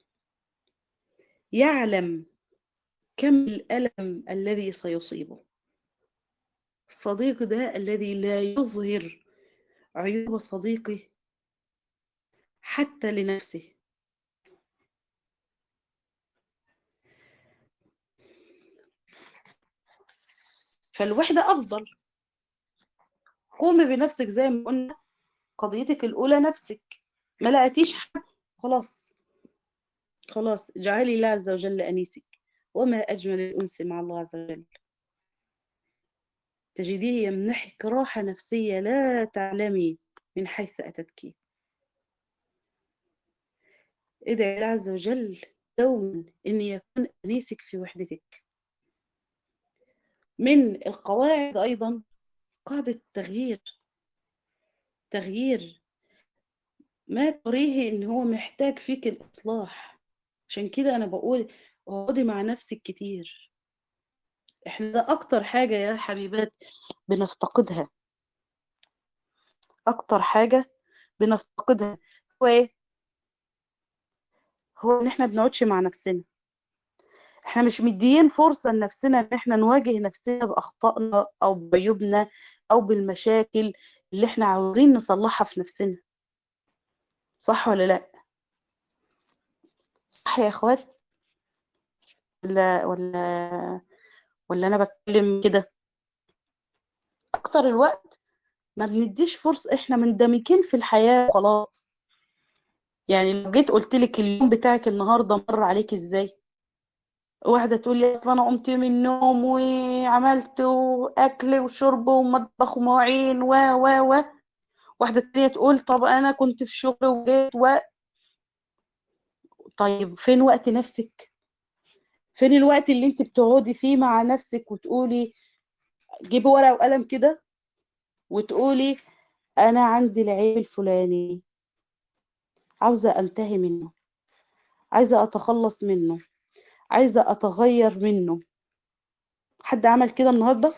يعلم كم الألم الذي سيصيبه الصديق ده الذي لا يظهر عيوب صديقه حتى لنفسه فالوحدة أفضل قومي بنفسك زي ما قلنا قضيتك الأولى نفسك ما لقيتيش حد خلاص خلاص اجعلي الله عز وجل أنيسك وما أجمل الأنس مع الله عز وجل تجديه يمنحك راحة نفسية لا تعلمي من حيث أتتك ادعي الله عز وجل دوما أن يكون أنيسك في وحدتك من القواعد أيضا قاعدة التغيير تغيير ما تريه ان هو محتاج فيك الاصلاح عشان كده انا بقول اقعدي مع نفسك كتير احنا ده اكتر حاجة يا حبيبات بنفتقدها اكتر حاجة بنفتقدها هو ايه هو ان احنا بنقعدش مع نفسنا احنا مش مديين فرصة لنفسنا ان احنا نواجه نفسنا باخطائنا او بعيوبنا او بالمشاكل اللي احنا عاوزين نصلحها في نفسنا صح ولا لا صح يا اخوات ولا ولا ولا انا بتكلم كده اكتر الوقت ما بنديش فرصة احنا مندمجين في الحياة خلاص يعني لو جيت قلت لك اليوم بتاعك النهارده مر عليك ازاي واحدة تقول لي اصل انا قمت من النوم وعملت اكل وشرب ومطبخ ومواعين و و و واحدة تانية تقول طب انا كنت في شغل وجيت و طيب فين وقت نفسك فين الوقت اللي انت بتقعدي فيه مع نفسك وتقولي جيبي ورقة وقلم كده وتقولي انا عندي العيب الفلاني عاوزة انتهي منه عايزة اتخلص منه عايزة اتغير منه حد عمل كده النهاردة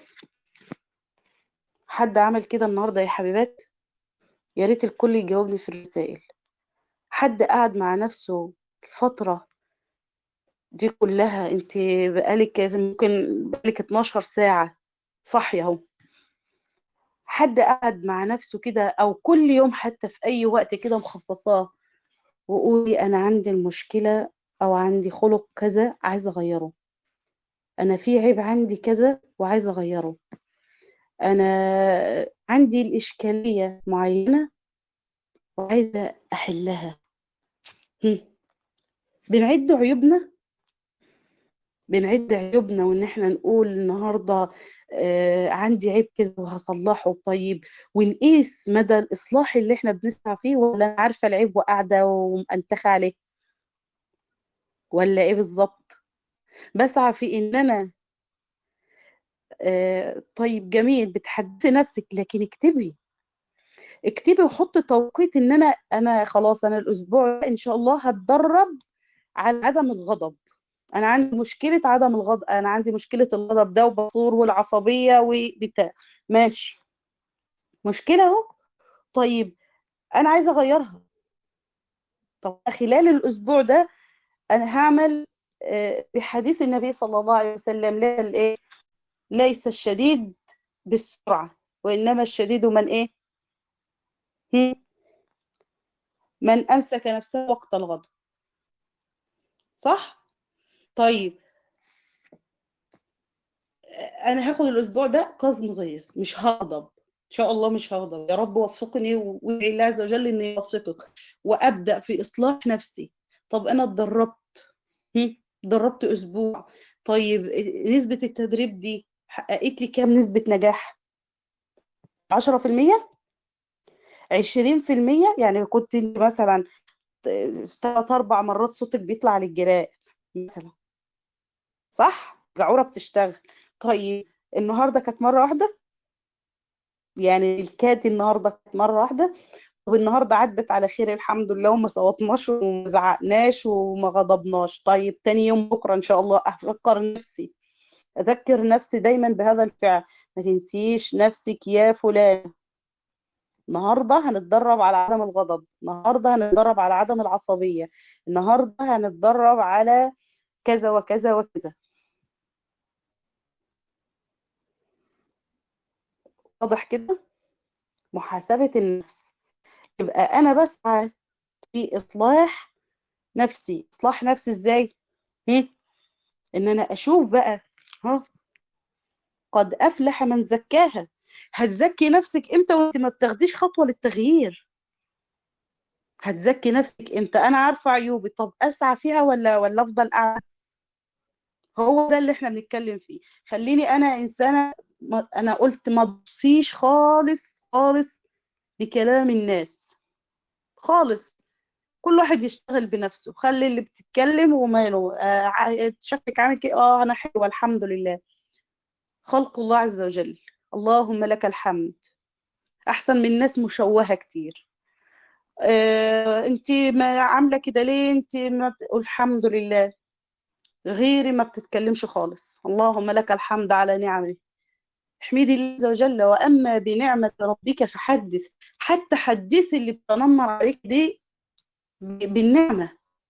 حد عمل كده النهاردة يا حبيبات يا ريت الكل يجاوبني في الرسائل حد قعد مع نفسه الفترة دي كلها انت بقالك ممكن بقالك 12 ساعة صاحية اهو حد قعد مع نفسه كده او كل يوم حتى في اي وقت كده مخصصاه وقولي انا عندي المشكلة او عندي خلق كذا عايزة اغيره انا في عيب عندي كذا وعايزة اغيره انا عندي الاشكالية معينة وعايزة احلها هم. بنعد عيوبنا بنعد عيوبنا وان احنا نقول النهارده آه عندي عيب كذا وهصلحه طيب ونقيس مدى الاصلاح اللي احنا بنسعى فيه ولا انا عارفه العيب وقاعده ومأنتخه عليه ولا ايه بالظبط بسعى في ان انا آه طيب جميل بتحدثي نفسك لكن اكتبي اكتبي وحطي توقيت ان انا انا خلاص انا الاسبوع ان شاء الله هتدرب على عدم الغضب انا عندي مشكله عدم الغضب انا عندي مشكله الغضب ده وبثور والعصبيه وبتاع ماشي مشكله اهو طيب انا عايزه اغيرها طب خلال الاسبوع ده انا هعمل بحديث النبي صلى الله عليه وسلم لا الايه ليس الشديد بالسرعه وانما الشديد من ايه من امسك نفسه وقت الغضب صح طيب انا هاخد الاسبوع ده قزم غيظ مش هغضب ان شاء الله مش هغضب يا رب وفقني وادعي الله عز وجل انه يوفقك وابدا في اصلاح نفسي طب انا اتدربت اتدربت اسبوع طيب نسبة التدريب دي حققت لي كام نسبة نجاح 10% 20% يعني كنت مثلا ثلاث اربع مرات صوتك بيطلع للجراء مثلا صح جعوره بتشتغل طيب النهارده كانت مره واحده يعني الكات النهارده كانت مره واحده والنهارده عدت على خير الحمد لله وما صوتناش وما زعقناش وما غضبناش طيب تاني يوم بكره ان شاء الله افكر نفسي اذكر نفسي دايما بهذا الفعل ما تنسيش نفسك يا فلان النهارده هنتدرب على عدم الغضب النهارده هنتدرب على عدم العصبيه النهارده هنتدرب على كذا وكذا وكذا واضح كده محاسبة النفس يبقى أنا بسعى في إصلاح نفسي إصلاح نفسي إزاي هم؟ إن أنا أشوف بقى ها قد أفلح من زكاها هتزكي نفسك امتى وانت ما بتاخديش خطوة للتغيير هتزكي نفسك امتى انا عارفة عيوبي طب اسعى فيها ولا ولا افضل قاعدة هو ده اللي احنا بنتكلم فيه خليني انا انسانة ما- انا قلت ما تبصيش خالص خالص لكلام الناس خالص كل واحد يشتغل بنفسه خلي اللي بتتكلم وماله آه ع- شكلك عامل كده اه انا حلوة الحمد لله خلق الله عز وجل اللهم لك الحمد احسن من ناس مشوهة كتير آه انت ما عاملة كده ليه انت ما بت- الحمد لله غيري ما بتتكلمش خالص اللهم لك الحمد على نعمه احمدي الله عز وجل واما بنعمة ربك فحدث حتى حدثي اللي بتنمر عليك دي ب- بالنعمة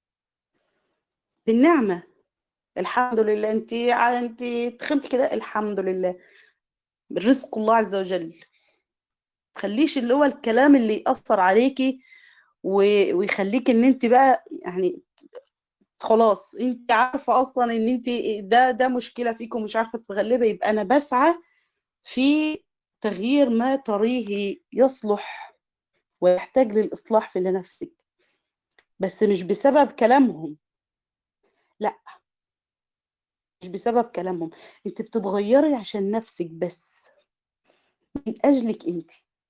بالنعمة الحمد لله انت ع- انت تخنتي كده الحمد لله رزق الله عز وجل تخليش اللي هو الكلام اللي يأثر عليكي و- ويخليك ان انت بقى يعني خلاص انت عارفة اصلا ان انت ده ده مشكلة فيكم مش عارفة تتغلبي يبقى انا بسعى في تغيير ما تريه يصلح ويحتاج للإصلاح في لنفسك بس مش بسبب كلامهم لا مش بسبب كلامهم انت بتتغيري عشان نفسك بس من اجلك انت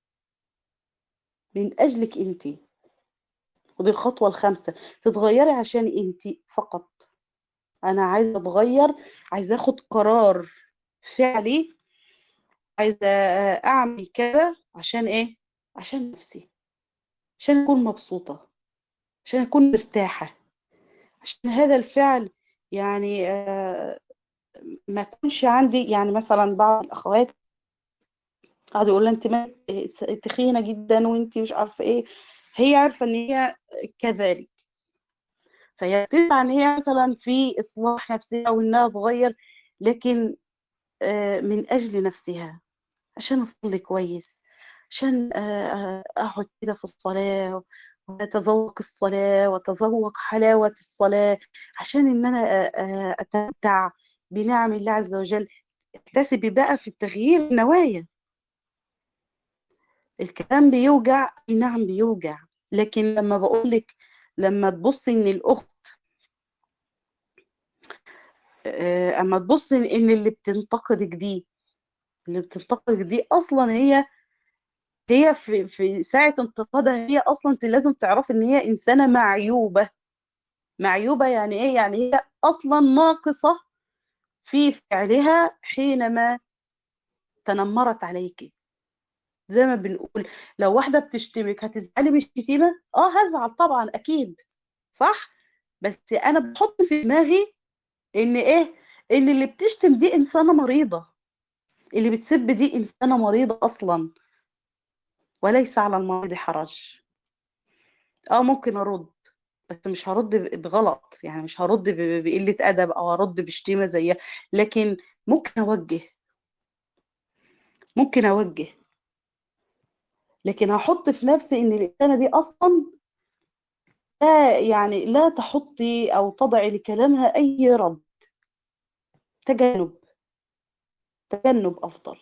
من اجلك انت ودي الخطوة الخامسة تتغيري عشان انت فقط انا عايزة اتغير عايزة اخد قرار فعلي عايزة اعمل كده عشان ايه عشان نفسي عشان اكون مبسوطة عشان اكون مرتاحة عشان هذا الفعل يعني آه، ما يكونش عندي يعني مثلا بعض الاخوات قعدوا يقولوا لها انت ما تخينه جدا وانت مش عارفه ايه هي عارفه ان هي كذلك فهي تسعى ان هي مثلا في اصلاح نفسها وانها تغير لكن آه، من اجل نفسها عشان اصلي كويس عشان آه، آه، اقعد كده في الصلاه واتذوق الصلاه واتذوق حلاوه الصلاه عشان ان انا آه، آه، اتمتع بنعم الله عز وجل احتسبي بقى في التغيير النوايا الكلام بيوجع أي نعم بيوجع لكن لما بقولك لما تبصي ان الاخت آه، اما تبصي ان اللي بتنتقدك دي اللي بتنتقدك دي اصلا هي هي في في ساعة انتقادها هي اصلا انت لازم تعرفي ان هي انسانة معيوبة معيوبة يعني ايه يعني هي اصلا ناقصة في فعلها حينما تنمرت عليك زي ما بنقول لو واحدة بتشتمك هتزعلي من الشتيمة اه هزعل طبعا اكيد صح بس انا بحط في دماغي ان ايه ان اللي بتشتم دي انسانة مريضة اللي بتسب دي انسانة مريضة اصلا وليس على المريض حرج اه ممكن ارد بس مش هرد ب- بغلط يعني مش هرد ب- بقلة ادب او ارد بشتيمة زيها لكن ممكن اوجه ممكن اوجه لكن هحط في نفسي ان الانسانة دي اصلا لا يعني لا تحطي او تضعي لكلامها اي رد تجنب تجنب افضل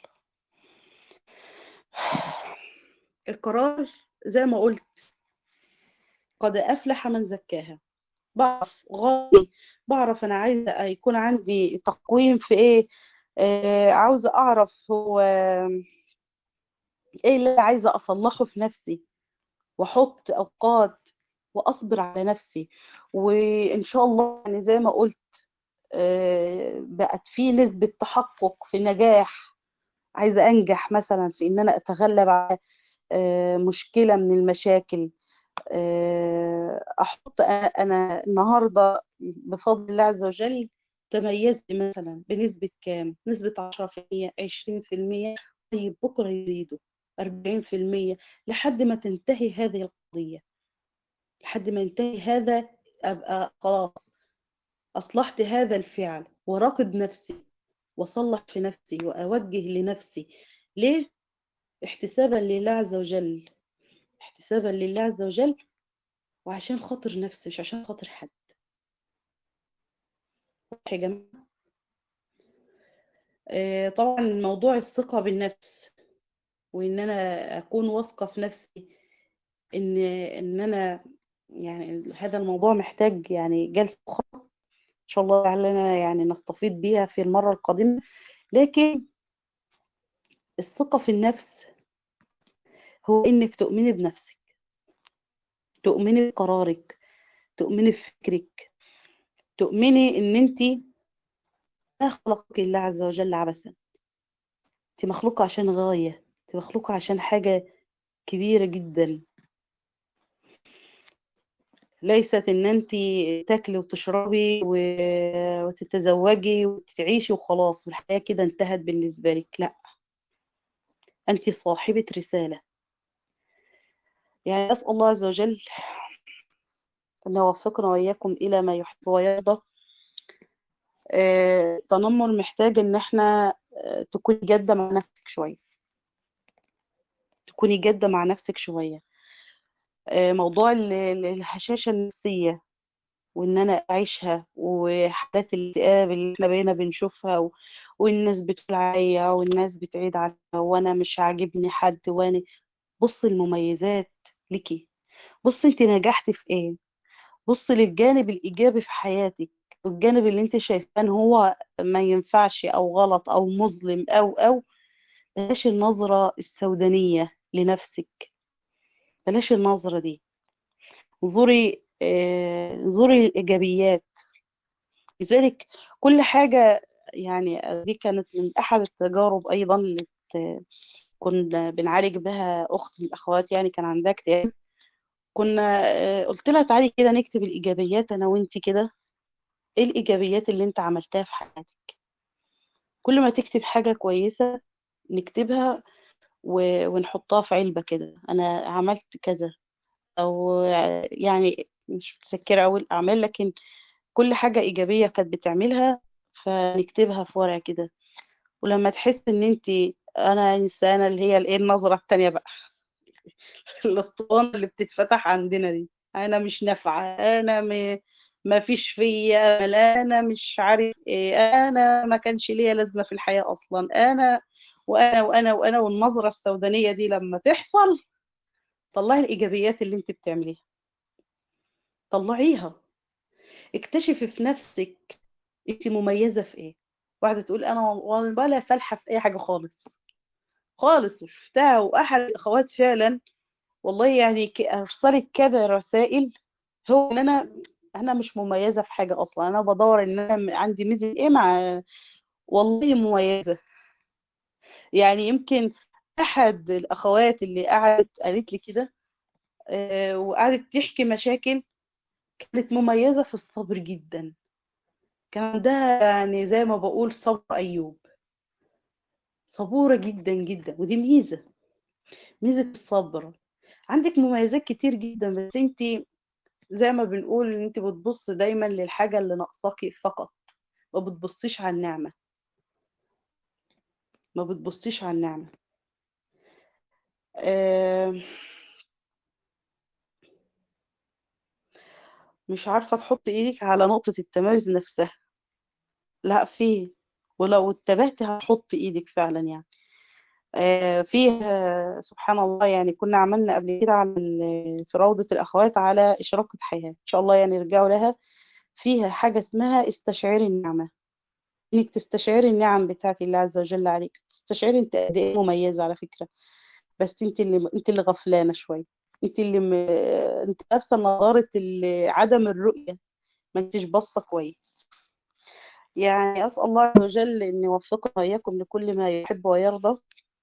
القرار زي ما قلت قد افلح من زكاها بعرف غاية بعرف انا عايزه يكون عندي تقويم في ايه آه عاوزه اعرف هو ايه اللي عايزه اصلحه في نفسي واحط اوقات واصبر على نفسي وان شاء الله يعني زي ما قلت آه بقت في نسبه تحقق في نجاح عايزه انجح مثلا في ان انا اتغلب على آه مشكله من المشاكل آه، احط انا النهارده بفضل الله عز وجل تميزت مثلا بنسبة كام نسبة 10% 20% طيب بكرة يزيدوا 40% لحد ما تنتهي هذه القضية لحد ما ينتهي هذا أبقى خلاص أصلحت هذا الفعل وراقب نفسي وصلح في نفسي وأوجه لنفسي ليه؟ احتسابا لله عز وجل احتسابا لله عز وجل وعشان خاطر نفسي مش عشان خاطر حد واضح يا جماعة آه، طبعا موضوع الثقة بالنفس وإن أنا أكون واثقة في نفسي إن إن أنا يعني هذا الموضوع محتاج يعني جلسة أخرى إن شاء الله لعلنا يعني نستفيد بيها في المرة القادمة لكن الثقة في النفس هو إنك تؤمني بنفسك تؤمني بقرارك تؤمني بفكرك تؤمني إن أنت ما خلقك الله عز وجل عبثا أنت مخلوقة عشان غاية أنت مخلوقة عشان حاجة كبيرة جدا ليست ان انت تاكلي وتشربي و- وتتزوجي وتعيشي وخلاص والحياة كده انتهت بالنسبة لك لا انت صاحبة رسالة يعني اسأل الله عز وجل ان يوفقنا واياكم الى ما يحب ويرضى آه، التنمر محتاج ان احنا آه، تكوني جادة مع نفسك شوية تكوني جادة مع نفسك شوية آه، موضوع ال- ال- الهشاشة النفسية وان انا اعيشها وحالات الاكتئاب اللي احنا بقينا بنشوفها و... والناس بتقول عليا والناس بتعيد عليا وانا مش عاجبني حد وانا بص المميزات ليكي بص انت نجحتي في ايه بص للجانب الايجابي في حياتك والجانب اللي انت شايفاه ان هو ما ينفعش او غلط او مظلم او او بلاش النظرة السودانية لنفسك بلاش النظرة دي انظري آه، انظري الايجابيات لذلك كل حاجة يعني دي كانت من أحد التجارب أيضا اللي ت- كنا بنعالج بها أخت من الأخوات يعني كان عندها اكتئاب كنا آه، قلت لها تعالي كده نكتب الإيجابيات أنا وأنتي كده إيه الإيجابيات اللي أنت عملتها في حياتك كل ما تكتب حاجة كويسة نكتبها و- ونحطها في علبة كده أنا عملت كذا أو آه، يعني مش متذكرة أوي الأعمال لكن كل حاجة إيجابية كانت بتعملها فنكتبها في ورقة كده ولما تحس ان انت انا انسانه اللي هي الايه النظره التانية بقى الاسطوانه اللي بتتفتح عندنا دي انا مش نافعه انا م... ما فيش فيا أمل، انا مش عارف ايه انا ما كانش ليا لازمه في الحياه اصلا انا وانا وانا وانا والنظره السودانيه دي لما تحصل طلعي الايجابيات اللي انت بتعمليها طلعيها اكتشفي في نفسك انت مميزه في ايه واحده تقول انا ولا فالحه في اي حاجه خالص خالص وشفتها واحد الاخوات فعلا والله يعني ك- ارسلت كذا رسائل هو ان انا انا مش مميزه في حاجه اصلا انا بدور ان انا م- عندي ميزه ايه مع والله مميزه يعني يمكن احد الاخوات اللي قعدت قالت لي كده آه، وقعدت تحكي مشاكل كانت مميزه في الصبر جدا كان عندها يعني زي ما بقول صبر ايوب صبوره جدا جدا ودي ميزه ميزه الصبر عندك مميزات كتير جدا بس انت زي ما بنقول ان انت بتبص دايما للحاجة اللي ناقصاكي فقط ما بتبصيش على النعمة ما بتبصيش على النعمة آه، مش عارفة تحط ايدك على نقطة التميز نفسها لا فيه ولو اتبعتي هتحط ايدك فعلا يعني آه، فيه آه، سبحان الله يعني كنا عملنا قبل كده على ال- في روضة الأخوات على إشراقة حياة إن شاء الله يعني نرجعوا لها فيها حاجة اسمها استشعري النعمة انك تستشعري النعم بتاعت الله عز وجل عليك تستشعري انت قد ايه مميزة على فكرة بس انت اللي انت اللي غفلانة شوية انت اللي م... انت لابسة نظارة ال- عدم الرؤية ما انتش باصة كويس يعني اسأل الله عز وجل ان يوفقنا واياكم لكل ما يحب ويرضى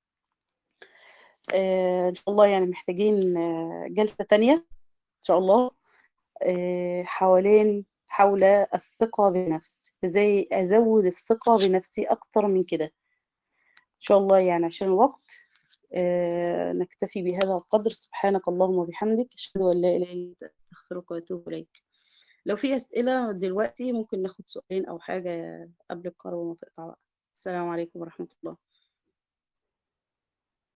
آه ان شاء الله يعني محتاجين آه، جلسة تانية ان شاء الله آه حوالين حول الثقة بنفس ازاي ازود الثقة بنفسي اكتر من كده ان شاء الله يعني عشان الوقت آه، نكتفي بهذا القدر سبحانك اللهم وبحمدك أشهد أن لا إله إلا أنت أستغفرك وأتوب إليك لو في أسئلة دلوقتي ممكن ناخد سؤالين أو حاجة قبل القرار ما تقطع بقى السلام عليكم ورحمة الله